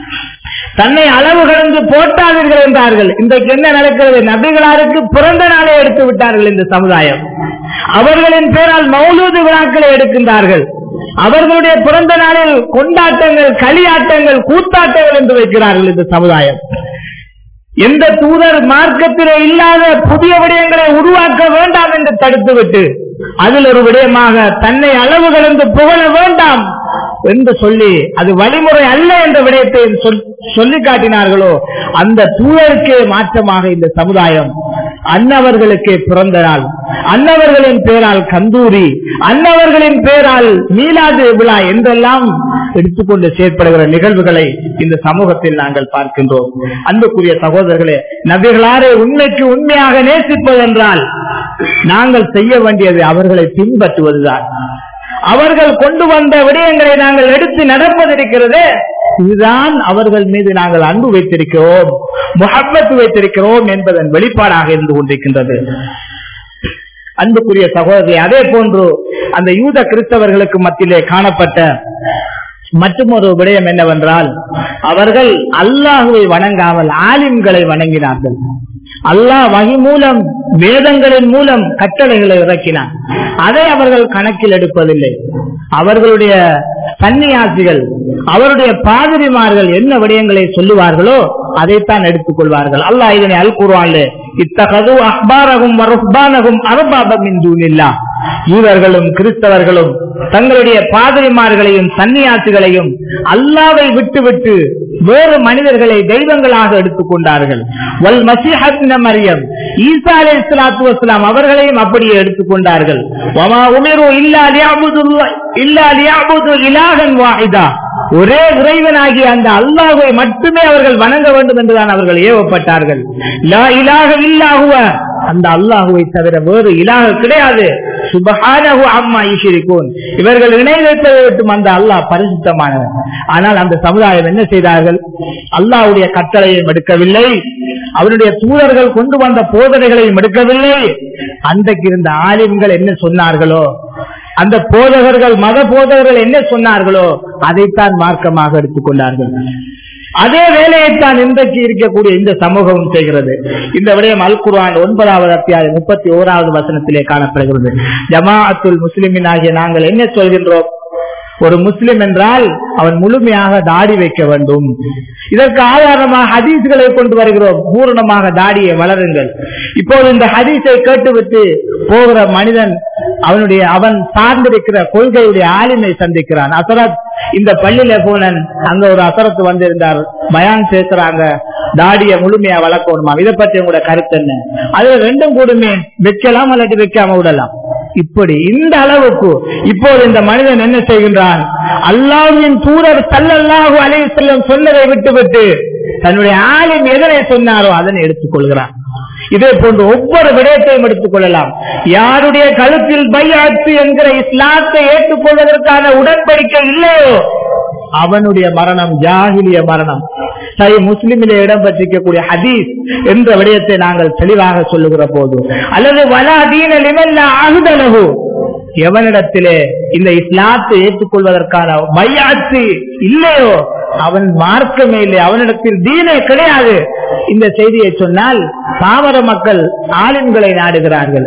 தன்னை அளவு கடந்து போட்டாதீர்கள் என்றார்கள் இன்றைக்கு என்ன நடக்கிறது நபிகளாருக்கு பிறந்த நாளை எடுத்து விட்டார்கள் இந்த சமுதாயம் அவர்களின் பேரால் மௌலூது விழாக்களை எடுக்கின்றார்கள் அவர்களுடைய பிறந்த நாளில் கொண்டாட்டங்கள் களியாட்டங்கள் கூத்தாட்டங்கள் என்று வைக்கிறார்கள் இந்த சமுதாயம் எந்த தூதர் மார்க்கத்திலே இல்லாத புதிய விடயங்களை உருவாக்க வேண்டாம் என்று தடுத்துவிட்டு அதில் ஒரு விடயமாக தன்னை அளவு கடந்து புகழ வேண்டாம் என்று சொல்லி அது வழிமுறை அல்ல என்ற விடயத்தை சொல்லி காட்டினார்களோ அந்த தூதருக்கே மாற்றமாக இந்த சமுதாயம் அன்னவர்களுக்கே பிறந்த நாள் அன்னவர்களின் பேரால் கந்தூரி அன்னவர்களின் பேரால் மீளாது விழா என்றெல்லாம் எடுத்துக்கொண்டு செயற்படுகிற நிகழ்வுகளை இந்த சமூகத்தில் நாங்கள் பார்க்கின்றோம் அன்புக்குரிய சகோதரர்களே நபிகளாரே உண்மைக்கு உண்மையாக நேசிப்பதென்றால் நாங்கள் செய்ய வேண்டியது அவர்களை பின்பற்றுவதுதான் அவர்கள் கொண்டு வந்த விடயங்களை நாங்கள் எடுத்து நடப்பதிருக்கிறது இதுதான் அவர்கள் மீது நாங்கள் அன்பு வைத்திருக்கிறோம் முகப்பத்து வைத்திருக்கிறோம் என்பதன் வெளிப்பாடாக இருந்து கொண்டிருக்கின்றது அன்புக்குரிய சகோதரி அதே போன்று அந்த யூத கிறிஸ்தவர்களுக்கு மத்தியிலே காணப்பட்ட மற்றொரு விடயம் என்னவென்றால் அவர்கள் அல்லாஹுவை வணங்காமல் ஆலிம்களை வணங்கினார்கள் அல்லாஹ் வகை மூலம் வேதங்களின் மூலம் கட்டளைகளை இறக்கினார் அதை அவர்கள் கணக்கில் எடுப்பதில்லை அவர்களுடைய சன்னியாசிகள் அவருடைய பாதிரிமார்கள் என்ன விடயங்களை சொல்லுவார்களோ அதைத்தான் எடுத்துக் கொள்வார்கள் அல்லாஹ் இதனை அல் கூறுவான்ல இத்தகது அஹ்பாரகும் வருபானகும் அரபாபம் இந்தூனில்லா யூதர்களும் கிறிஸ்தவர்களும் தங்களுடைய பாதிரிமார்களையும் சன்னியாசிகளையும் அல்லாவை விட்டுவிட்டு வேறு மனிதர்களை தெய்வங்களாக எடுத்துக் கொண்டார்கள் வல் மசிஹத் மரியம் ஈசா அலி இஸ்லாத்து வஸ்லாம் அவர்களையும் அப்படியே எடுத்துக் கொண்டார்கள் வமா உமிரு இல்லா லியாபுது இல்லா லியாபுது இலாகன் வாஹிதா ஒரே இறைவனாகிய அந்த அல்லாஹை மட்டுமே அவர்கள் வணங்க வேண்டும் என்றுதான் அவர்கள் ஏவப்பட்டார்கள் லா இலாக இல்லாகுவ அந்த அல்லாஹுவை தவிர வேறு இலாக கிடையாது சுபஹானஹு அம்மா ஈஷிரிக்கோன் இவர்கள் இணை வைத்ததை விட்டும் அந்த அல்லாஹ் பரிசுத்தமானவர் ஆனால் அந்த சமுதாயம் என்ன செய்தார்கள் அல்லாஹ்வுடைய கட்டளையும் எடுக்கவில்லை அவருடைய தூதர்கள் கொண்டு வந்த போதனைகளையும் எடுக்கவில்லை அன்றைக்கு இருந்த ஆலிம்கள் என்ன சொன்னார்களோ அந்த போதகர்கள் மத போதகர்கள் என்ன சொன்னார்களோ அதைத்தான் மார்க்கமாக எடுத்துக்கொண்டார்கள் அதே வேலையைத்தான் இன்றைக்கு இருக்கக்கூடிய இந்த சமூகமும் செய்கிறது இந்த விடயம் அல் குர்ஆன் ஒன்பதாவது அத்தியாயம் முப்பத்தி ஓராவது வசனத்திலே காணப்படுகிறது ஜமாஅத்துல் முஸ்லிமின் ஆகிய நாங்கள் என்ன சொல்கின்றோம் ஒரு முஸ்லிம் என்றால் அவன் முழுமையாக தாடி வைக்க வேண்டும் இதற்கு ஆதாரமாக ஹதீஸ்களை கொண்டு வருகிறோம் பூரணமாக தாடியை வளருங்கள் இப்போது இந்த ஹதீஸை கேட்டுவிட்டு போகிற மனிதன் அவனுடைய அவன் சார்ந்திருக்கிற கொள்கையுடைய ஆளுமை சந்திக்கிறான் அசரத் இந்த பள்ளியில போனன் அங்க ஒரு அசரத்து வந்திருந்தார் பயான் சேர்க்கிறாங்க தாடிய முழுமையா வளர்க்கணுமா இதை பற்றி உங்களோட கருத்து என்ன அதுல ரெண்டும் கூடுமே வைக்கலாம் அல்லது வைக்காம விடலாம் இப்படி இந்த அளவுக்கு இப்போது இந்த மனிதன் என்ன செய்கின்றான் அல்லாவின் தூரர் சல்லல்லாஹு அலைஹி செல்லம் சொன்னதை விட்டுவிட்டு தன்னுடைய ஆளும் எதனை சொன்னாரோ அதனை எடுத்துக் கொள்கிறான் இதே போன்று ஒவ்வொரு விடயத்தையும் எடுத்துக் கொள்ளலாம் யாருடைய கழுத்தில் பையாத்து என்கிற இஸ்லாத்தை ஏற்றுக்கொள்வதற்கான உடன்படிக்கை இல்லையோ அவனுடைய மரணம் ஜாகிலிய மரணம் சரி முஸ்லிமிலே இடம்பெற்றிருக்கக்கூடிய ஹதீஸ் என்ற விடயத்தை நாங்கள் தெளிவாக சொல்லுகிற போது அல்லது வலாதீன லிமல்லா ஆகுதலகு எவனிடத்திலே இந்த இஸ்லாத்தை ஏற்றுக்கொள்வதற்கான மையாத்து இல்லையோ அவன் மார்க்கமே இல்லை அவனிடத்தில் தீனே கிடையாது இந்த செய்தியை சொன்னால் பாமர மக்கள் ஆலிம்களை நாடுகிறார்கள்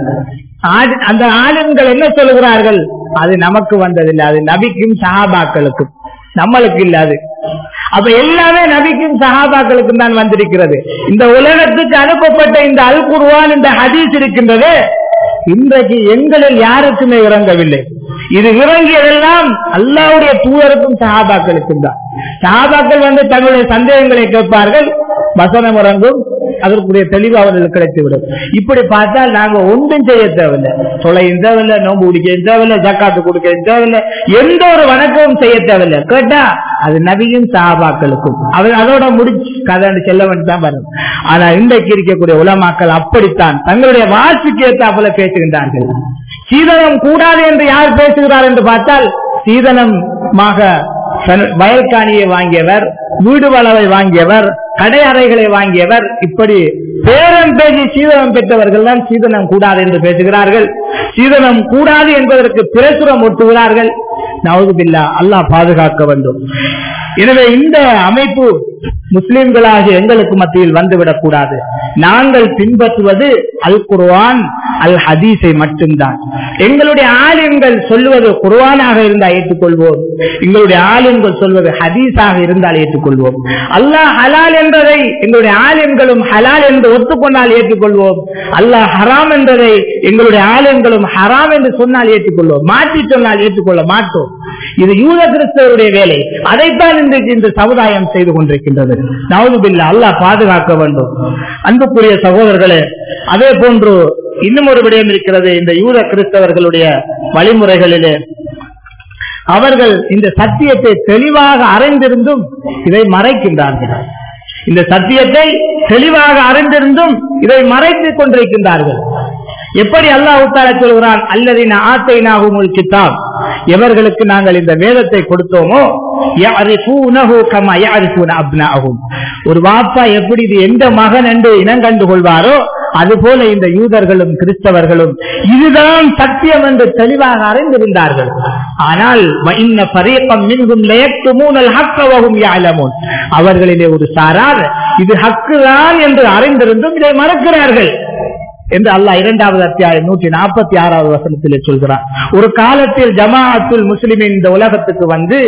அந்த ஆலிம்கள் என்ன சொல்லுகிறார்கள் அது நமக்கு வந்ததில்லை அது நபிக்கும் சஹாபாக்களுக்கும் நம்மளுக்கு இல்லாது அப்ப எல்லாமே நபிக்கும் சஹாபாக்களுக்கும் தான் வந்திருக்கிறது இந்த உலகத்துக்கு அனுப்பப்பட்ட இந்த அல் குர்வான் இந்த ஹதீஸ் இருக்கின்றது இன்றைக்கு எங்களில் யாருக்குமே இறங்கவில்லை இது இறங்கியதெல்லாம் அல்லாவுடைய தூதருக்கும் சஹாபாக்களுக்கும் தான் சஹாபாக்கள் வந்து தங்களுடைய சந்தேகங்களை கேட்பார்கள் வசனம் இறங்கும் அதற்குரிய தெளிவு அவர்களுக்கு கிடைத்துவிடும் இப்படி பார்த்தால் நாங்க ஒன்றும் செய்ய தேவையில்லை தொலையும் தேவையில்லை நோம்பு குடிக்க தேவையில்லை ஜக்காத்து கொடுக்க தேவையில்லை எந்த ஒரு வணக்கமும் செய்ய தேவையில்லை கேட்டா அது நபியும் சாபாக்களுக்கும் அவர் அதோட முடிச்சு கதை செல்ல வேண்டிதான் வரும் ஆனா இன்றைக்கு இருக்கக்கூடிய உலமாக்கள் அப்படித்தான் தங்களுடைய வாழ்க்கைக்கு ஏற்றாப்புல பேசுகின்றார்கள் சீதனம் கூடாது என்று யார் பேசுகிறார் என்று பார்த்தால் சீதனமாக வயல்காணியை வாங்கியவர் வீடு வளவை வாங்கியவர் கடை அறைகளை வாங்கியவர் இப்படி பேரம் பேசி சீதனம் பெற்றவர்கள் தான் சீதனம் கூடாது என்று பேசுகிறார்கள் சீதனம் கூடாது என்பதற்கு பிரசுரம் ஒட்டுகிறார்கள் நவதுபில்லா அல்லாஹ் பாதுகாக்க வேண்டும் எனவே இந்த அமைப்பு முஸ்லிம்களாகிய எங்களுக்கு மத்தியில் வந்துவிடக் கூடாது நாங்கள் பின்பற்றுவது அல் குர்ஆன் அல் ஹதீஸை மட்டும்தான் எங்களுடைய ஆலிம்கள் சொல்லுவது குர்ஆனாக இருந்தால் ஏற்றுக்கொள்வோம் எங்களுடைய ஆலிம்கள் சொல்வது ஹதீஸாக இருந்தால் ஏற்றுக்கொள்வோம் அல்லாஹ் ஹலால் என்பதை எங்களுடைய ஆலிம்களும் ஹலால் என்று ஒத்துக்கொண்டால் ஏற்றுக்கொள்வோம் அல்லாஹ் ஹராம் என்பதை எங்களுடைய ஆலிம்களும் ஹராம் என்று சொன்னால் ஏற்றுக்கொள்வோம் மாற்றி சொன்னால் ஏற்றுக்கொள்ள மாட்டோம் இது யூத கிறிஸ்தவருடைய வேலை அதைத்தான் இன்றைக்கு இந்த சமுதாயம் செய்து கொண்டிருக்கின்றது நவதுபில்லா அல்லாஹ் பாதுகாக்க வேண்டும் அன்புக்குரிய சகோதரர்களே அதே போன்று இன்னும் ஒரு விடயம் இருக்கிறது இந்த யூத கிறிஸ்தவர்களுடைய வழிமுறைகளிலே அவர்கள் இந்த சத்தியத்தை தெளிவாக அறிந்திருந்தும் இதை மறைக்கின்றார்கள் இந்த சத்தியத்தை தெளிவாக அறிந்திருந்தும் இதை மறைத்துக் கொண்டிருக்கின்றார்கள் எப்படி அல்லாஹ் தாலா சொல்கிறான் அல்லதின் ஆத்தை நாகும் கித்தாப் எவர்களுக்கு நாங்கள் இந்த வேதத்தை கொடுத்தோமோ يعرفونه كما يعرفون أبناءهم. ஒரு வாப்பா எப்படி இது எந்த மகன் என்று இனம் கண்டு கொள்வாரோ அதுபோல இந்த யூதர்களும் கிறிஸ்தவர்களும் இதுதான் சத்தியம் என்று தெளிவாக அறிந்திருந்தார்கள் ஆனால் وَإِنَّ فَرِيقًا مِنْهُمْ لَيَكْتُمُونَ الْحَقَّ وَهُمْ يَعْلَمُونَ அவர்களிலே ஒரு சாரார் இது ஹக்கு தான் என்று அறிந்திருந்தும் இதை மறக்கிறார்கள் என்று அல்லாஹ் இரண்டாவது அத்தியாயம் நூற்றி நாற்பத்தி ஆறாவது வசனத்திலே சொல்கிறார் ஒரு காலத்தில் ஜமாஅத்துல் முஸ்லிமின் இந்த உலகத்துக்கு வந்து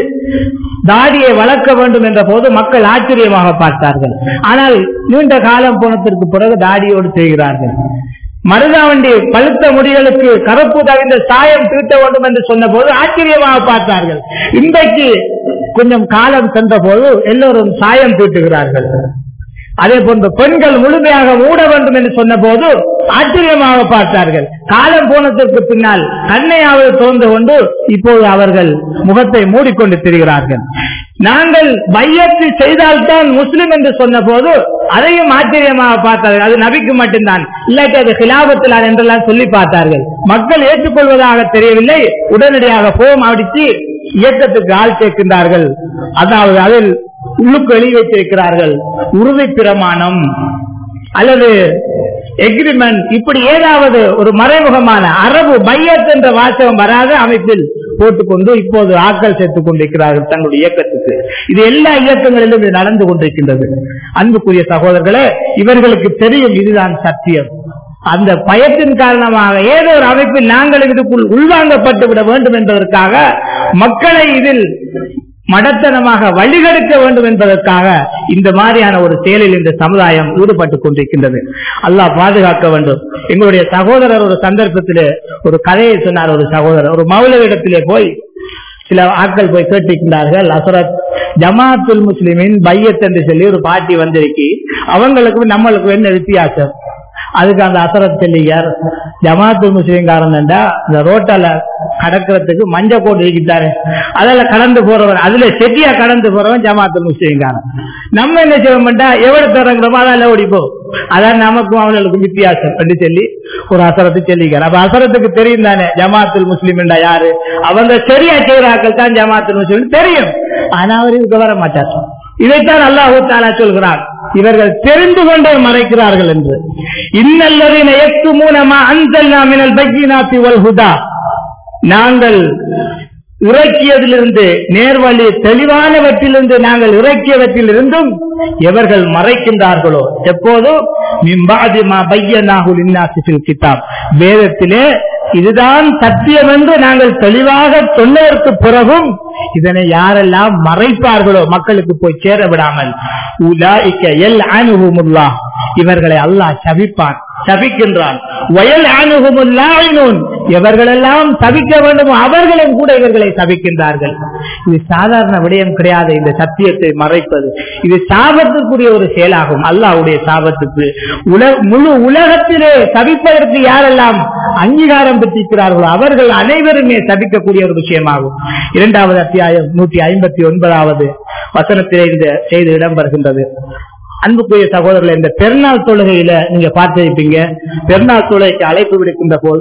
தாடியை வளர்க்க வேண்டும் என்ற போது மக்கள் ஆச்சரியமாக பார்த்தார்கள் ஆனால் நீண்ட காலம் போனதற்கு பிறகு தாடியோடு செய்கிறார்கள் மருதாவண்டி பழுத்த முடிகளுக்கு கருப்பு தகுந்த சாயம் தீட்ட வேண்டும் என்று சொன்ன போது ஆச்சரியமாக பார்த்தார்கள் இன்றைக்கு கொஞ்சம் காலம் சென்ற போது எல்லோரும் சாயம் தீட்டுகிறார்கள் அதே போன்று பெண்கள் முழுமையாக மூட வேண்டும் என்று சொன்ன போது ஆச்சரியமாக பார்த்தார்கள் காலம் போனதற்கு பின்னால் கண்ணையாவது தோன்று கொண்டு இப்போது அவர்கள் முகத்தை மூடிக்கொண்டு திரிகிறார்கள் நாங்கள் பையத்து செய்தால்தான் முஸ்லிம் என்று சொன்ன போது அதையும் ஆச்சரியமாக பார்த்தார்கள் அது நபிக்கு மட்டும்தான் இல்லாட்டி அது கிலாபத்தில் என்றெல்லாம் சொல்லி பார்த்தார்கள் மக்கள் ஏற்றுக்கொள்வதாக தெரியவில்லை உடனடியாக போம் அடித்து இயக்கத்துக்கு ஆள் சேர்க்கின்றார்கள் அதாவது அதில் உள்ளுக்கு எழுதி வைத்திருக்கிறார்கள் உறுதி பிரமாணம் அல்லது எக்ரிமெண்ட் இப்படி ஏதாவது ஒரு மறைமுகமான அரபு பையத் என்ற வாசகம் வராத அமைப்பில் போட்டுக்கொண்டு இப்போது ஆக்கள் சேர்த்துக் கொண்டிருக்கிறார்கள் தங்களுடைய இயக்கத்துக்கு இது எல்லா இயக்கங்களிலும் இது நடந்து கொண்டிருக்கின்றது அன்புக்குரிய சகோதரர்களே இவர்களுக்கு தெரியும் இதுதான் சத்தியம் அந்த பயத்தின் காரணமாக ஏதோ ஒரு அமைப்பில் நாங்கள் இதுக்குள் உள்வாங்கப்பட்டு விட வேண்டும் என்பதற்காக மக்களை இதில் மடத்தனமாக வழிகெடுக்க வேண்டும் என்பதற்காக இந்த மாதிரியான ஒரு செயலில் இந்த சமுதாயம் ஈடுபட்டுக் கொண்டிருக்கின்றது அல்லாஹ் பாதுகாக்க வேண்டும் எங்களுடைய சகோதரர் ஒரு சந்தர்ப்பத்திலே ஒரு கதையை சொன்னார் ஒரு சகோதரர் ஒரு மௌலவிடத்திலே போய் சில ஆட்கள் போய் கேட்டிருக்கின்றார்கள் அசரத் ஜமாத்துல் முஸ்லிமின் பையத் என்று சொல்லி ஒரு பாட்டி வந்திருக்கு அவங்களுக்கும் நம்மளுக்கும் என்ன வித்தியாசம் அதுக்கு அந்த அசரத் செல்லியார் ஜமாத்து முஸ்லீம்காரன் இந்த ரோட்டால கடக்கிறதுக்கு மஞ்ச கோட்டு இருக்கிட்டாரு அதில் கடந்து போறவன் அதுல செட்டியா கடந்து போறவன் ஜமாத்து முஸ்லீம்காரன் நம்ம என்ன செய்ய மாட்டா எவ்வளவு தொடங்குறோமோ அதால ஓடிப்போ அதான் நமக்கும் அவர்களுக்கும் வித்தியாசம் என்று சொல்லி ஒரு அசரத்து சொல்லிக்கார் அப்ப அசரத்துக்கு தெரியும் தானே ஜமாத்துல் முஸ்லீம் யாரு அவங்க சரியா செய்கிறார்கள் தான் ஜமாத்துல் முஸ்லீம் தெரியும் ஆனா அவர் இதுக்கு வர மாட்டார் இதைத்தான் அல்லாஹு தாலா சொல்கிறார் இவர்கள் தெரிந்து கொண்டே மறைக்கிறார்கள் என்று இன்னல்லதின எக்கு மூலமா அந்தல் நாமினல் பையினாத்தி வல் ஹுதா நாங்கள் இறக்கியதிலிருந்து நேர்வழி தெளிவானவற்றிலிருந்து நாங்கள் இறக்கியவற்றிலிருந்தும் எவர்கள் மறைக்கின்றார்களோ எப்போதும் மிம்பாதிமா பையனாகுல் இன்னாசிபில் கிதாப் வேதத்திலே இதுதான் சத்தியம் என்று நாங்கள் தெளிவாக சொன்னதற்கு பிறகும் இதனை யாரெல்லாம் மறைப்பார்களோ மக்களுக்கு போய் சேர விடாமல் உலாய்க்க எல் அனுகுமுல்லா இவர்களை அல்லாஹ் சபிப்பான் சபிக்கின்றான் வயல் அணுகுமுல்லாயினோன் எவர்களெல்லாம் சபிக்க வேண்டுமோ அவர்களும் கூட இவர்களை சபிக்கின்றார்கள் இது சாதாரண விடயம் கிடையாது இந்த சத்தியத்தை மறைப்பது இது சாபத்துக்குரிய ஒரு செயலாகும் அல்லாஹ்வுடைய சாபத்துக்கு உல முழு உலகத்திலே சபிப்பதற்கு யாரெல்லாம் அங்கீகாரம் பெற்றிருக்கிறார்களோ அவர்கள் அனைவருமே சபிக்கக்கூடிய ஒரு விஷயமாகும் இரண்டாவது அத்தியாயம் நூற்றி ஐம்பத்தி ஒன்பதாவது வசனத்திலே இந்த செய்தி இடம்பெறுகின்றது அன்புக்குரிய சகோதரர்கள் இந்த பெருநாள் தொழுகையில நீங்க பார்த்திருப்பீங்க பெருநாள் தொழுகைக்கு அழைப்பு விடுக்கின்ற போது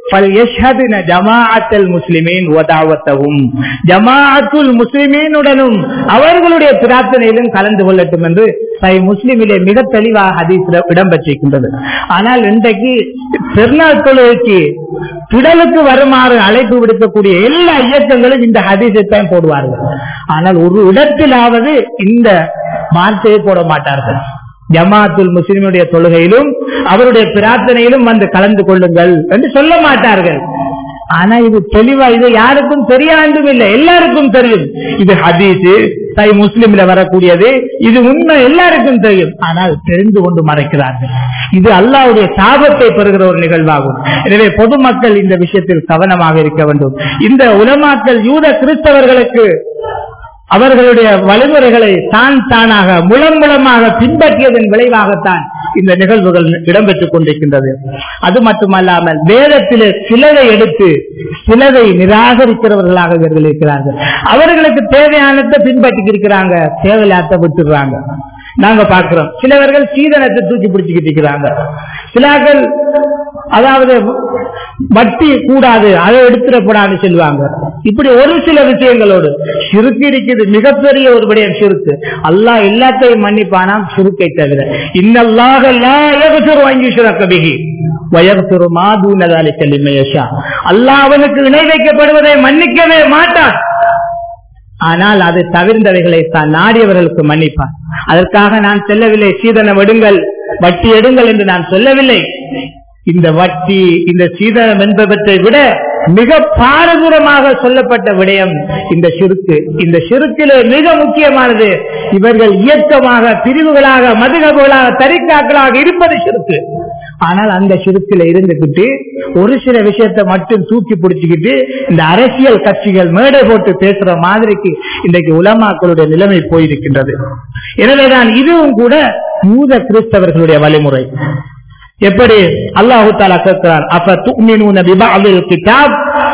முஸ்லிமீனுடனும் அவர்களுடைய பிரார்த்தனையிலும் கலந்து கொள்ளட்டும் என்று சை முஸ்லிமிலே மிக தெளிவாக ஹதீஸ்ல இடம்பெற்றிருக்கின்றது ஆனால் இன்றைக்கு பெருநாள் தொழுகைக்கு திடலுக்கு வருமாறு அழைப்பு விடுக்கக்கூடிய எல்லா இயக்கங்களும் இந்த ஹதீஸை தான் போடுவார்கள் ஆனால் ஒரு இடத்திலாவது இந்த வார்த்தையை போட மாட்டார்கள் ஜமாத்துல் முஸ்லிமுடைய தொழுகையிலும் அவருடைய பிரார்த்தனையிலும் வந்து கலந்து கொள்ளுங்கள் என்று சொல்ல மாட்டார்கள் ஆனா இது தெளிவா இது யாருக்கும் தெரியாண்டும் இல்லை எல்லாருக்கும் தெரியும் இது ஹதீஸ் தை முஸ்லிம்ல வரக்கூடியது இது உண்மை எல்லாருக்கும் தெரியும் ஆனால் தெரிந்து கொண்டு மறைக்கிறார்கள் இது அல்லாவுடைய சாபத்தை பெறுகிற ஒரு நிகழ்வாகும் எனவே பொதுமக்கள் இந்த விஷயத்தில் கவனமாக இருக்க வேண்டும் இந்த உலமாக்கள் யூத கிறிஸ்தவர்களுக்கு அவர்களுடைய வழிமுறைகளை தான் தானாக முலம் முலமாக பின்பற்றியதன் விளைவாகத்தான் இந்த நிகழ்வுகள் இடம்பெற்றுக் கொண்டிருக்கின்றது அது மட்டுமல்லாமல் வேதத்திலே சிலதை எடுத்து சிலதை நிராகரிக்கிறவர்களாக இவர்கள் இருக்கிறார்கள் அவர்களுக்கு தேவையானதை பின்பற்றி இருக்கிறாங்க தேவையில்லாத விட்டுடுறாங்க நாங்க பார்க்கிறோம் சிலவர்கள் சீதனத்தை தூக்கி பிடிச்சுக்கிட்டு இருக்கிறாங்க சிலாக்கள் அதாவது வட்டி கூடாது அதை எடுத்துடக்கூடாது சொல்லுவாங்க இப்படி ஒரு சில விஷயங்களோடு சிறுக்கு இருக்குது மிகப்பெரிய ஒரு விடயம் சிறுக்கு அல்லாஹ் எல்லாத்தையும் மன்னிப்பானாம் சிறுக்கை தவிர இன்னல்லாக வாங்கி சுரக்கபிகி வயர்சுரு மாதூனதாலி செல்லிமையஷா அல்லாஹ் அவனுக்கு இணை வைக்கப்படுவதை மன்னிக்கவே மாட்டான் ஆனால் அது தவிர்ந்தவைகளை தான் நாடியவர்களுக்கு மன்னிப்பான் அதற்காக நான் செல்லவில்லை சீதனம் எடுங்கள் வட்டி எடுங்கள் என்று நான் சொல்லவில்லை இந்த வட்டி இந்த சீதனம் என்பவற்றை விட மிக பாரதூரமாக சொல்லப்பட்ட விடயம் இந்த சிறுக்கு இந்த சிறுக்கிலே மிக முக்கியமானது இவர்கள் இயக்கமாக பிரிவுகளாக மதுகபுகளாக தரிக்காக்களாக இருப்பது சிறுக்கு ஆனால் அந்த சிறுக்கில இருந்துகிட்டு ஒரு சில விஷயத்தை மட்டும் தூக்கி பிடிச்சுக்கிட்டு இந்த அரசியல் கட்சிகள் மேடை போட்டு பேசுற மாதிரிக்கு இன்றைக்கு உலமாக்களுடைய நிலைமை போயிருக்கின்றது எனவேதான் இதுவும் கூட யூத கிறிஸ்தவர்களுடைய வழிமுறை எப்படி அல்லாஹு தாலா கேட்கிறார் அப்ப துக்மினூன பிபாவில் கிதாப்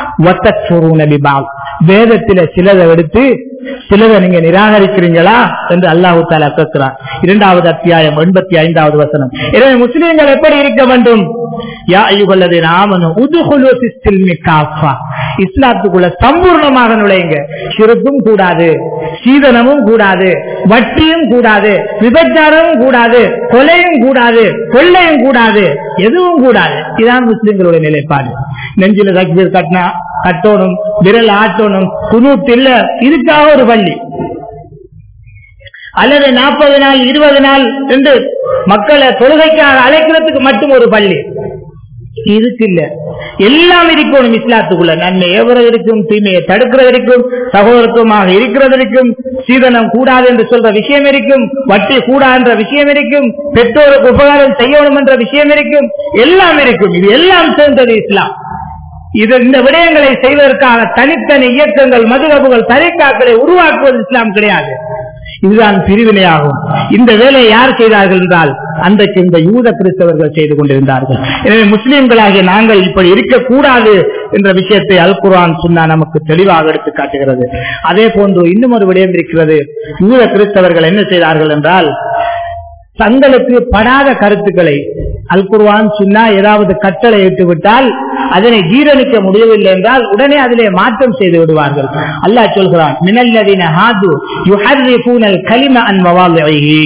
வத்தூன பிபால் வேதத்தில சிலதை எடுத்து சிலதை நீங்க நிராகரிக்கிறீங்களா என்று அல்லாஹு தாலா கேட்கிறார் இரண்டாவது அத்தியாயம் எண்பத்தி ஐந்தாவது வசனம் எனவே முஸ்லீம்கள் எப்படி இருக்க வேண்டும் இஸ்லாத்துக்குள்ள சம்பூர்ணமாக நுழையுங்க சிறுக்கும் கூடாது சீதனமும் கூடாது வட்டியும் கூடாது விபச்சாரமும் கூடாது கொலையும் கூடாது கொள்ளையும் கூடாது எதுவும் கூடாது இதுதான் முஸ்லிம்களுடைய நிலைப்பாடு நெஞ்சில தக்பீர் கட்டினா கட்டணும் விரல் ஆட்டணும் குனூத் இல்ல இதுக்காக ஒரு பள்ளி அல்லது நாற்பது நாள் இருபது நாள் என்று மக்களை தொழுகைக்காக அழைக்கிறதுக்கு மட்டும் ஒரு பள்ளி இதுக்கு இல்ல எல்லாம் இருக்கணும் இஸ்லாத்துக்குள்ள நன்மை ஏவுறது இருக்கும் தீமையை தடுக்கிறது இருக்கும் சகோதரத்துவமாக இருக்கிறது இருக்கும் சீதனம் கூடாது என்று சொல்ற விஷயம் இருக்கும் வட்டி கூடாது என்ற விஷயம் இருக்கும் பெற்றோருக்கு உபகாரம் செய்யணும் என்ற விஷயம் இருக்கும் எல்லாம் இருக்கும் இது எல்லாம் சேர்ந்தது இஸ்லாம் இது இந்த விடயங்களை செய்வதற்காக தனித்தனி இயக்கங்கள் மதுரபுகள் தரிக்காக்களை உருவாக்குவது இஸ்லாம் கிடையாது இதுதான் பிரிவினையாகும் இந்த வேலையை யார் செய்தார்கள் என்றால் அன்றைக்கு இந்த யூத கிறிஸ்தவர்கள் செய்து கொண்டிருந்தார்கள் எனவே முஸ்லிம்களாகிய நாங்கள் இப்படி இருக்கக்கூடாது என்ற விஷயத்தை அல் குர்ஆன் சொன்னா நமக்கு தெளிவாக எடுத்து காட்டுகிறது அதே போன்று இன்னும் ஒரு விடயம் இருக்கிறது யூத கிறிஸ்தவர்கள் என்ன செய்தார்கள் என்றால் தங்களுக்கு படாத கருத்துக்களை அல் குர்வான் சொன்னா ஏதாவது கட்டளை இட்டு விட்டால் அதனை ஜீரணிக்க முடியவில்லை என்றால் உடனே அதிலே மாற்றம் செய்து விடுவார்கள் அல்லாஹ் சொல்கிறான் மினல்லதீன ஹாது யுஹர்ரிஃபூனல் கலிம அன் மவாலிஹி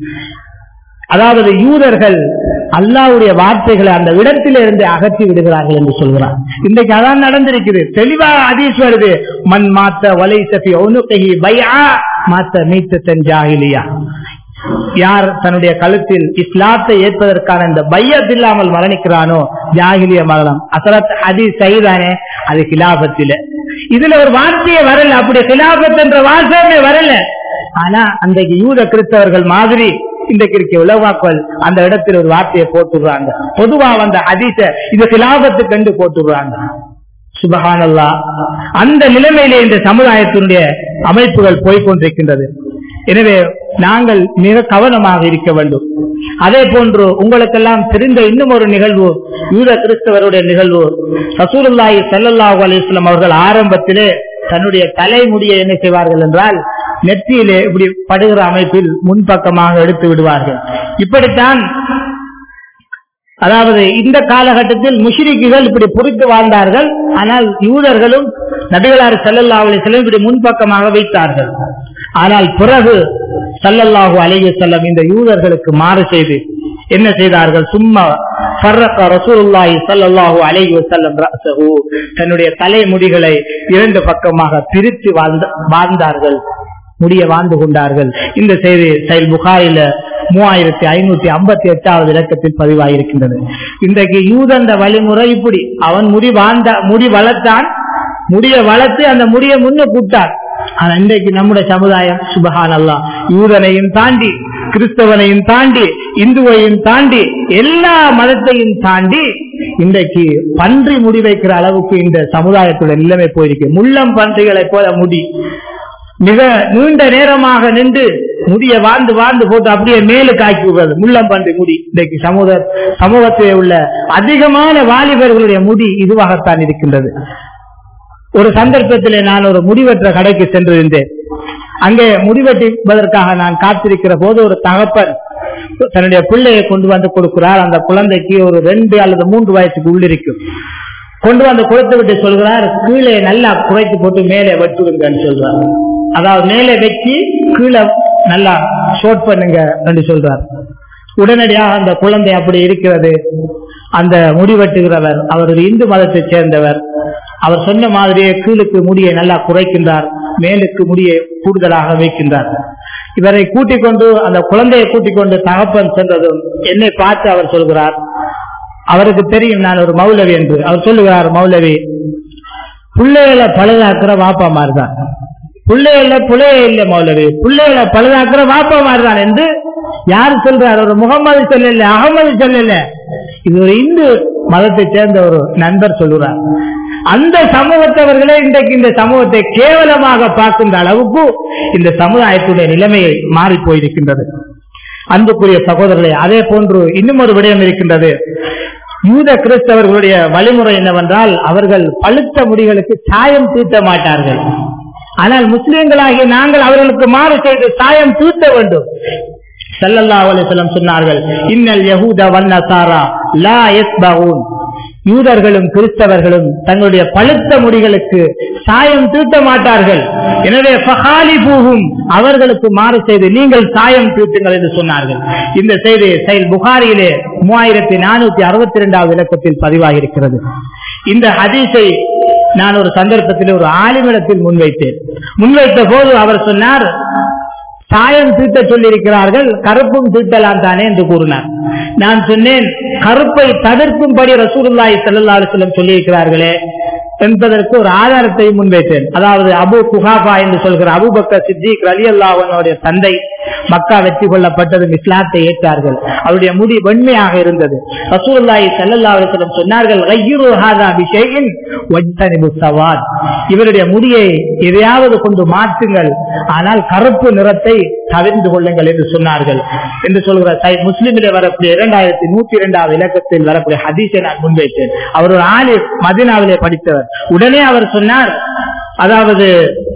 அதாவது யூதர்கள் அல்லாவுடைய வார்த்தைகளை அந்த இடத்தில இருந்து அகற்றி விடுகிறார்கள் என்று சொல்கிறார் இன்றைக்கு அதான் நடந்திருக்குது தெளிவாக அதீஸ் வருது மண் மாத்த வலை சபி ஒனுகி பையா மாத்த மீத்த செஞ்சாகிலியா யார் தன்னுடைய கழுத்தில் இஸ்லாத்தை ஏற்பதற்கான இந்த பையத் இல்லாமல் மரணிக்கிறானோ ஜாகிலிய மரணம் அசரத் அதி செய்தானே அது கிலாபத்தில இதுல ஒரு வார்த்தையே வரல அப்படி கிலாபத் என்ற வாசமே வரல ஆனா அன்றைக்கு யூத கிறிஸ்தவர்கள் மாதிரி இன்றைக்கு இருக்க உலவாக்கள் அந்த இடத்துல ஒரு வார்த்தையை போட்டுடுறாங்க பொதுவா வந்த அதிச இது கிலாபத்து கண்டு போட்டுடுறாங்க சுபகானல்லா அந்த நிலைமையிலே இந்த சமுதாயத்தினுடைய அமைப்புகள் போய்கொண்டிருக்கின்றது எனவே நாங்கள் மிக கவனமாக இருக்க வேண்டும் அதே போன்று உங்களுக்கெல்லாம் தெரிந்த இன்னும் ஒரு நிகழ்வு யூத கிறிஸ்தவருடைய நிகழ்வு ரசூலுல்லாஹி ஸல்லல்லாஹு அலைஹி வஸல்லம் அவர்கள் ஆரம்பத்திலே தன்னுடைய தலைமுடியை என்ன செய்வார்கள் என்றால் நெற்றியிலே இப்படி படுகிற அமைப்பில் முன்பக்கமாக எடுத்து விடுவார்கள் இப்படித்தான் அதாவது இந்த காலகட்டத்தில் முஷ்ரிக்குகள் இப்படி புரித்து வாழ்ந்தார்கள் ஆனால் யூதர்களும் நபிகளார் சல்லல்லா அலிஸ்லம் இப்படி முன்பக்கமாக வைத்தார்கள் ஆனால் பிறகு சல்லல்லாஹு அலைஹி செல்லம் இந்த யூதர்களுக்கு மாறு செய்து என்ன செய்தார்கள் சும்மா ஃபர்ரக ரசூலுல்லாஹி ஸல்லல்லாஹு அலைஹி வஸல்லம் ரஅஸஹு தன்னுடைய தலைமுடிகளை இரண்டு பக்கமாக பிரித்து வாழ்ந்த வாழ்ந்தார்கள் முடிய வாழ்ந்து கொண்டார்கள் இந்த செய்தி செயல் புகாரில மூவாயிரத்தி ஐநூத்தி ஐம்பத்தி எட்டாவது இலக்கத்தில் பதிவாயிருக்கின்றது இன்றைக்கு யூதந்த வழிமுறை இப்படி அவன் முடி வாழ்ந்த முடி வளர்த்தான் முடிய வளர்த்து அந்த முடிய முன்ன கூட்டான் ஆனா இன்றைக்கு நம்முடைய சமுதாயம் சுபஹான் அல்லா யூதனையும் தாண்டி கிறிஸ்தவனையும் தாண்டி இந்துவையும் தாண்டி எல்லா மதத்தையும் தாண்டி இன்றைக்கு பன்றி முடி வைக்கிற அளவுக்கு இந்த சமுதாயத்துடைய நிலைமை போயிருக்கு முள்ளம் பன்றிகளை போல முடி மிக நீண்ட நேரமாக நின்று முடிய வாழ்ந்து வாழ்ந்து போட்டு அப்படியே மேலு காக்கி விடுறது முள்ளம் பன்றி முடி இன்றைக்கு சமூக சமூகத்தில் உள்ள அதிகமான வாலிபர்களுடைய முடி இதுவாகத்தான் இருக்கின்றது ஒரு சந்தர்ப்பத்திலே நான் ஒரு முடிவெற்ற கடைக்கு சென்றிருந்தேன் அங்கே முடிவெட்டுவதற்காக நான் காத்திருக்கிற போது ஒரு தகப்பன் தன்னுடைய பிள்ளையை கொண்டு வந்து கொடுக்கிறார் அந்த குழந்தைக்கு ஒரு ரெண்டு அல்லது மூன்று வயசுக்கு உள்ளிருக்கும் கொண்டு வந்து கொடுத்து விட்டு சொல்கிறார் கீழே நல்லா குறைத்து போட்டு மேலே வெட்டுவீங்கன்னு சொல்றார் அதாவது மேலே வச்சு கீழே நல்லா ஷோட் பண்ணுங்க என்று சொல்றார் உடனடியாக அந்த குழந்தை அப்படி இருக்கிறது அந்த முடிவெட்டுகிறவர் அவர் ஒரு இந்து மதத்தை சேர்ந்தவர் அவர் சொன்ன மாதிரியே கீழுக்கு முடியை நல்லா குறைக்கின்றார் மேலுக்கு முடியை கூடுதலாக வைக்கின்றார் இவரை கூட்டிக் கொண்டு அந்த குழந்தையை கூட்டிக் கொண்டு தகப்பன் சென்றதும் என்னை பார்த்து அவர் சொல்கிறார் அவருக்கு தெரியும் நான் ஒரு மௌலவி என்று அவர் சொல்லுகிறார் மௌலவி பிள்ளைகளை பழுதாக்குற வாப்பா மாதிரிதான் பிள்ளைகள புள்ளைய இல்ல மௌலவி பிள்ளைகளை பழுதாக்குற வாப்பா மாதிரிதான் என்று யார் சொல்றார் ஒரு முகமது சொல்லல அகமது சொல்லல இது ஒரு இந்து மதத்தை சேர்ந்த ஒரு நண்பர் சொல்லுறார் அந்த சமூகத்தவர்களே இன்றைக்கு இந்த சமூகத்தை கேவலமாக பார்க்கின்ற அளவுக்கு இந்த சமுதாயத்துடைய நிலைமையை மாறி போயிருக்கின்றது அன்புக்குரிய சகோதரர்களே அதே போன்று இன்னும் ஒரு விடயம் இருக்கின்றது யூத கிறிஸ்தவர்களுடைய வழிமுறை என்னவென்றால் அவர்கள் பழுத்த முடிகளுக்கு சாயம் தீட்ட மாட்டார்கள் ஆனால் முஸ்லிம்களாகிய நாங்கள் அவர்களுக்கு மாறு செய்து சாயம் தூத்த வேண்டும் சல்லல்லா அலிஸ்லம் சொன்னார்கள் இன்னல் யஹூத வன்னசாரா லா எஸ்பகூன் யூதர்களும் கிறிஸ்தவர்களும் தங்களுடைய பழுத்த முடிகளுக்கு சாயம் தீட்ட மாட்டார்கள் எனவே பூகும் அவர்களுக்கு மாறு செய்து நீங்கள் சாயம் தீட்டுங்கள் என்று சொன்னார்கள் இந்த செய்தி செயல் புகாரியிலே மூவாயிரத்தி நானூத்தி அறுபத்தி இரண்டாவது இலக்கத்தில் பதிவாகி இருக்கிறது இந்த ஹதீஸை நான் ஒரு சந்தர்ப்பத்தில் ஒரு ஆலிமிடத்தில் முன்வைத்தேன் முன்வைத்த போது அவர் சொன்னார் சாயம் தீட்ட சொல்லியிருக்கிறார்கள் கருப்பும் தீட்டலாம் தானே என்று கூறினார் நான் சொன்னேன் கருப்பை தவிர்க்கும்படி ரசூலுல்லாய் சல்லா அலுவலம் சொல்லியிருக்கிறார்களே என்பதற்கு ஒரு ஆதாரத்தை முன்வைத்தேன் அதாவது அபு குஹாபா என்று சொல்கிற அபுபக்கர் சித்திக் அலி அல்லாஹனுடைய தந்தை மக்கா வெற்றி கொள்ளப்பட்டதும் இஸ்லாத்தை ஏற்றார்கள் அவருடைய முடி வெண்மையாக இருந்தது ரசூல்லாய் சல்லா அலுவலம் சொன்னார்கள் இவருடைய முடியை எதையாவது கொண்டு மாற்றுங்கள் ஆனால் கருப்பு நிறத்தை தவிர்ந்து கொள்ளுங்கள் என்று சொன்னார்கள் என்று சொல்கிற முஸ்லிமிலே வரக்கூடிய இரண்டாயிரத்தி நூத்தி இரண்டாவது இலக்கத்தில் வரக்கூடிய ஹதீஸை நான் முன்வைத்தேன் அவர் ஒரு ஆளு மதினாவிலே படித்தவர் உடனே அவர் சொன்னார் அதாவது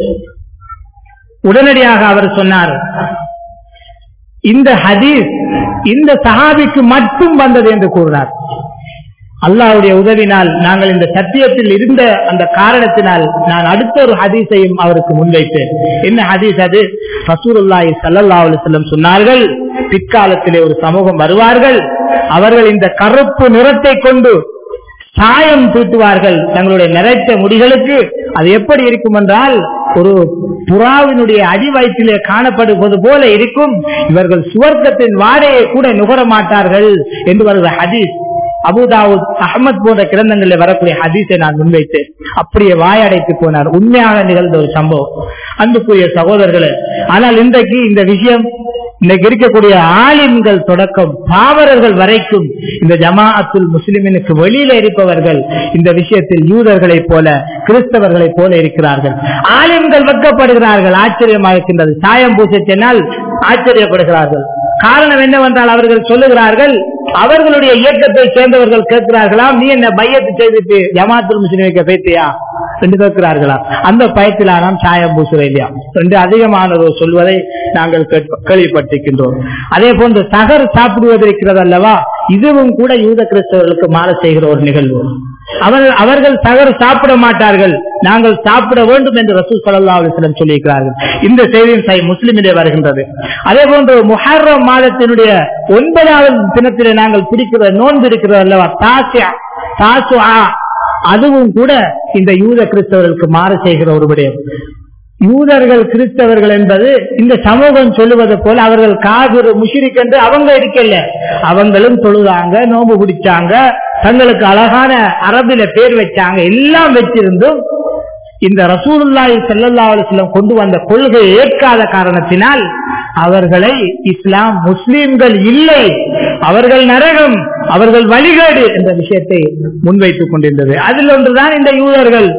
உடனடியாக அவர் சொன்னார் இந்த ஹதீஸ் இந்த சஹாபிக்கு மட்டும் வந்தது என்று கூறினார் அல்லாவுடைய உதவினால் நாங்கள் இந்த சத்தியத்தில் இருந்த அந்த காரணத்தினால் நான் அடுத்த ஒரு ஹதீஸையும் அவருக்கு முன்வைத்தேன் என்ன ஹதீஸ் அது ரசூருல்லாஹி சல்லா அலுவலம் சொன்னார்கள் பிற்காலத்திலே ஒரு சமூகம் வருவார்கள் அவர்கள் இந்த கருப்பு நிறத்தை கொண்டு சாயம் தீட்டுவார்கள் தங்களுடைய நிறைத்த முடிகளுக்கு அது எப்படி இருக்கும் என்றால் ஒரு புறாவினுடைய அடி வயிற்றிலே காணப்படுவது போல இருக்கும் இவர்கள் சுவர்க்கத்தின் வாடையை கூட நுகர மாட்டார்கள் என்று வருகிற ஹதீஸ் அபுதாவுத் அகமத் போன்ற கிரந்தங்களில் வரக்கூடிய ஹதீஸை நான் முன்வைத்தேன் அப்படியே வாயடைத்து போனார் உண்மையாக நிகழ்ந்த ஒரு சம்பவம் அன்புக்குரிய சகோதரர்களே ஆனால் இன்றைக்கு இந்த விஷயம் இன்னைக்கு இருக்கக்கூடிய ஆலிம்கள் தொடக்கம் பாவரர்கள் வரைக்கும் இந்த ஜமாஅத்துல் முஸ்லிமினுக்கு வெளியில இருப்பவர்கள் இந்த விஷயத்தில் யூதர்களைப் போல கிறிஸ்தவர்களைப் போல இருக்கிறார்கள் ஆலிம்கள் வெட்கப்படுகிறார்கள் ஆச்சரியமாக இருக்கின்றது சாயம் பூசை சொன்னால் ஆச்சரியப்படுகிறார்கள் காரணம் என்னவென்றால் அவர்கள் சொல்லுகிறார்கள் அவர்களுடைய இயக்கத்தை சேர்ந்தவர்கள் கேட்கிறார்களாம் நீ என்ன பையத்து செய்துட்டு ஜமாத்துல் முஸ்லிமுக்கு பேத்தியா என்று கேட்கிறார்களா அந்த பயத்திலா நாம் சாயம் பூசுற இல்லையா என்று அதிகமானவர் சொல்வதை நாங்கள் கேள்விப்பட்டிருக்கின்றோம் அதே போன்று சகர் சாப்பிடுவது இருக்கிறது அல்லவா இதுவும் கூட யூத கிறிஸ்தவர்களுக்கு மாற செய்கிற ஒரு நிகழ்வு அவர்கள் அவர்கள் தகர் சாப்பிட மாட்டார்கள் நாங்கள் சாப்பிட வேண்டும் என்று ரசூல் சல்லா அலிஸ்லம் சொல்லியிருக்கிறார்கள் இந்த செய்தியும் சை முஸ்லிமிலே வருகின்றது அதே போன்று முஹர்ரம் மாதத்தினுடைய ஒன்பதாவது தினத்திலே நாங்கள் பிடிக்கிற நோன்பு இருக்கிறது அல்லவா தாசியா தாசுஆ அதுவும் கூட இந்த யூத கிறிஸ்தவர்களுக்கு மாறு செய்கிற ஒரு விடயம் யூதர்கள் கிறிஸ்தவர்கள் என்பது இந்த சமூகம் சொல்லுவது போல அவர்கள் காவிர் முஷிரிக் என்று அவங்க இருக்கல அவங்களும் தொழுதாங்க நோம்பு பிடிச்சாங்க தங்களுக்கு அழகான அரபில பேர் வச்சாங்க எல்லாம் வச்சிருந்தும் இந்த ரசூலுல்லாஹி ஸல்லல்லாஹு அலைஹி வஸல்லம் கொண்டு வந்த கொள்கையை ஏற்காத காரணத்தினால் அவர்களை இஸ்லாம் முஸ்லிம்கள் இல்லை அவர்கள் நரகம் அவர்கள் வழிகேடு என்ற விஷயத்தை முன்வைத்துக் கொண்டிருந்தது அதில் ஒன்றுதான் இந்த யூதர்கள்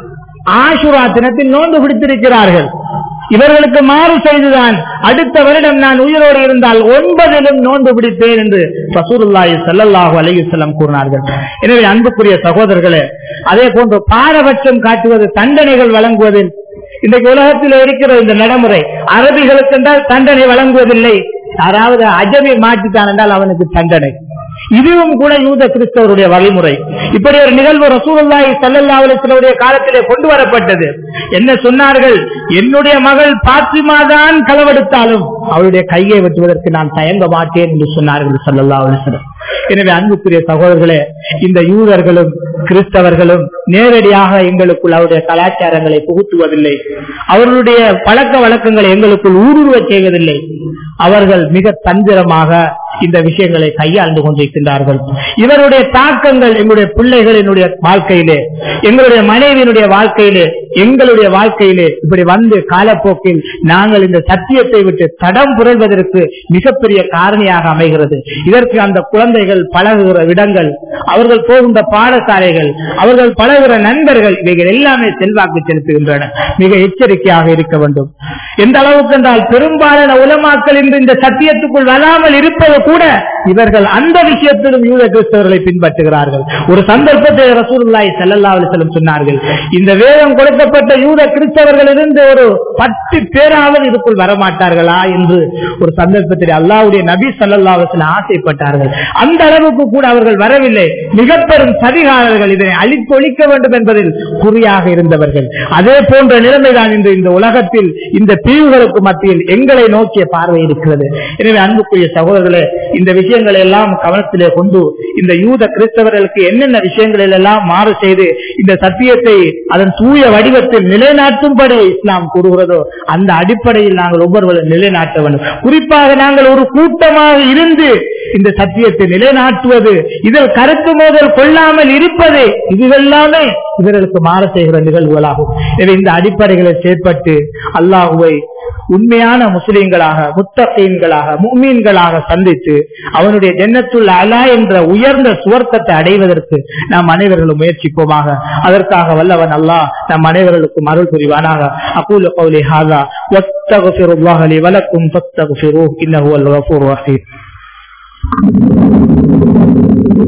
ஆசுரா தினத்தில் நோன்பு பிடித்திருக்கிறார்கள் இவர்களுக்கு மாறு செய்துதான் அடுத்த வருடம் நான் உயிரோடு இருந்தால் ஒன்பதிலும் நோன்பு பிடிப்பேன் என்று ரசூலுல்லாஹி ஸல்லல்லாஹு அலைஹி வஸல்லம் கூறினார்கள் எனவே அன்புக்குரிய சகோதரர்களே அதே போன்று பாரபட்சம் காட்டுவது தண்டனைகள் வழங்குவதில் இன்றைக்கு உலகத்தில் இருக்கிற இந்த நடைமுறை அரபிகளுக்கு என்றால் தண்டனை வழங்குவதில்லை யாராவது அஜமி மாற்றித்தான் என்றால் அவனுக்கு தண்டனை இதுவும் கூட யூத கிறிஸ்தவருடைய வழிமுறை இப்படி ஒரு நிகழ்வு ரசூலுல்லாஹி ஸல்லல்லாஹு அலைஹி வஸல்லம் காலத்திலே கொண்டு வரப்பட்டது என்ன சொன்னார்கள் என்னுடைய மகள் பாத்திமா தான் களவெடுத்தாலும் அவளுடைய கையை வெட்டுவதற்கு நான் தயங்க மாட்டேன் என்று சொன்னார்கள் ஸல்லல்லாஹு அலைஹி வஸல்லம் எனவே அன்புக்குரிய சகோதரர்களே இந்த யூதர்களும் கிறிஸ்தவர்களும் நேரடியாக எங்களுக்குள் அவருடைய கலாச்சாரங்களை புகுத்துவதில்லை அவர்களுடைய பழக்க வழக்கங்களை எங்களுக்குள் ஊடுருவச் செய்வதில்லை அவர்கள் மிக தந்திரமாக இந்த விஷயங்களை கையாண்டு கொண்டிருக்கின்றார்கள் இவருடைய தாக்கங்கள் எங்களுடைய பிள்ளைகளினுடைய வாழ்க்கையிலே எங்களுடைய மனைவியினுடைய வாழ்க்கையிலே எங்களுடைய வாழ்க்கையிலே இப்படி வந்து காலப்போக்கில் நாங்கள் இந்த சத்தியத்தை விட்டு தடம் புரள்வதற்கு மிகப்பெரிய காரணியாக அமைகிறது இதற்கு அந்த குழந்தைகள் பழகுகிற இடங்கள் அவர்கள் போகின்ற பாடசாலைகள் அவர்கள் பழகுகிற நண்பர்கள் இவைகள் எல்லாமே செல்வாக்கு செலுத்துகின்றன மிக எச்சரிக்கையாக இருக்க வேண்டும் எந்த அளவுக்கு என்றால் பெரும்பாலான உலமாக்கள் இன்று இந்த சத்தியத்துக்குள் வராமல் இருப்பது கூட இவர்கள் அந்த விஷயத்திலும் யூத கிறிஸ்தவர்களை பின்பற்றுகிறார்கள் ஒரு சந்தர்ப்பத்தை ரசூலுல்லாஹி ஸல்லல்லாஹு அலைஹி வஸல்லம் சொன்னார்கள் இந்த வேதம் கொடுக்கப்பட்ட யூத கிறிஸ்தவர்கள் இருந்து ஒரு பத்து பேராவது இதுக்குள் வரமாட்டார்களா என்று ஒரு சந்தர்ப்பத்தில் அல்லாஹ்வுடைய நபி ஸல்லல்லாஹு அலைஹி வஸல்லம் ஆசைப்பட்டார்கள் அந்த அளவுக்கு கூட அவர்கள் வரவில்லை மிக பெரும் சதிகாரர்கள் இதனை அழித்தொழிக்க வேண்டும் என்பதில் குறியாக இருந்தவர்கள் அதே போன்ற நிலைமைதான் இன்று இந்த உலகத்தில் இந்த பிரிவுகளுக்கு மத்தியில் எங்களை நோக்கிய பார்வை இருக்கிறது எனவே அன்புக்குரிய சகோதரர்களே இந்த விஷயங்களை எல்லாம் கவனத்திலே கொண்டு இந்த யூத கிறிஸ்தவர்களுக்கு என்னென்ன விஷயங்களில் எல்லாம் மாறு செய்து இந்த சத்தியத்தை அதன் தூய வடிவத்தில் நிலைநாட்டும்படி இஸ்லாம் கூறுகிறதோ அந்த அடிப்படையில் நாங்கள் ஒவ்வொருவரும் நிலைநாட்ட வேண்டும் குறிப்பாக நாங்கள் ஒரு கூட்டமாக இருந்து இந்த சத்தியத்தை நிலைநாட்டுவது இதில் கருத்து மோதல் கொள்ளாமல் இருப்பது இதுவெல்லாமே இவர்களுக்கு மாற செய்கிற நிகழ்வுகளாகும் எனவே இந்த அடிப்படைகளை செயற்பட்டு அல்லாஹுவை உண்மையான முஸ்லிம்களாக முத்தகீன்களாக மும்மீன்களாக சந்தித்து அவனுடைய ஜன்னத்துள்ள அலா என்ற உயர்ந்த சுவர்க்கத்தை அடைவதற்கு நாம் அனைவர்களும் முயற்சிப்போமாக அதற்காக வல்லவன் அல்லாஹ் நம் அனைவர்களுக்கும் அருள் புரிவானாக அகூல கௌலி ஹாதா واستغفر الله لي ولكم فاستغفروه انه هو الغفور الرحيم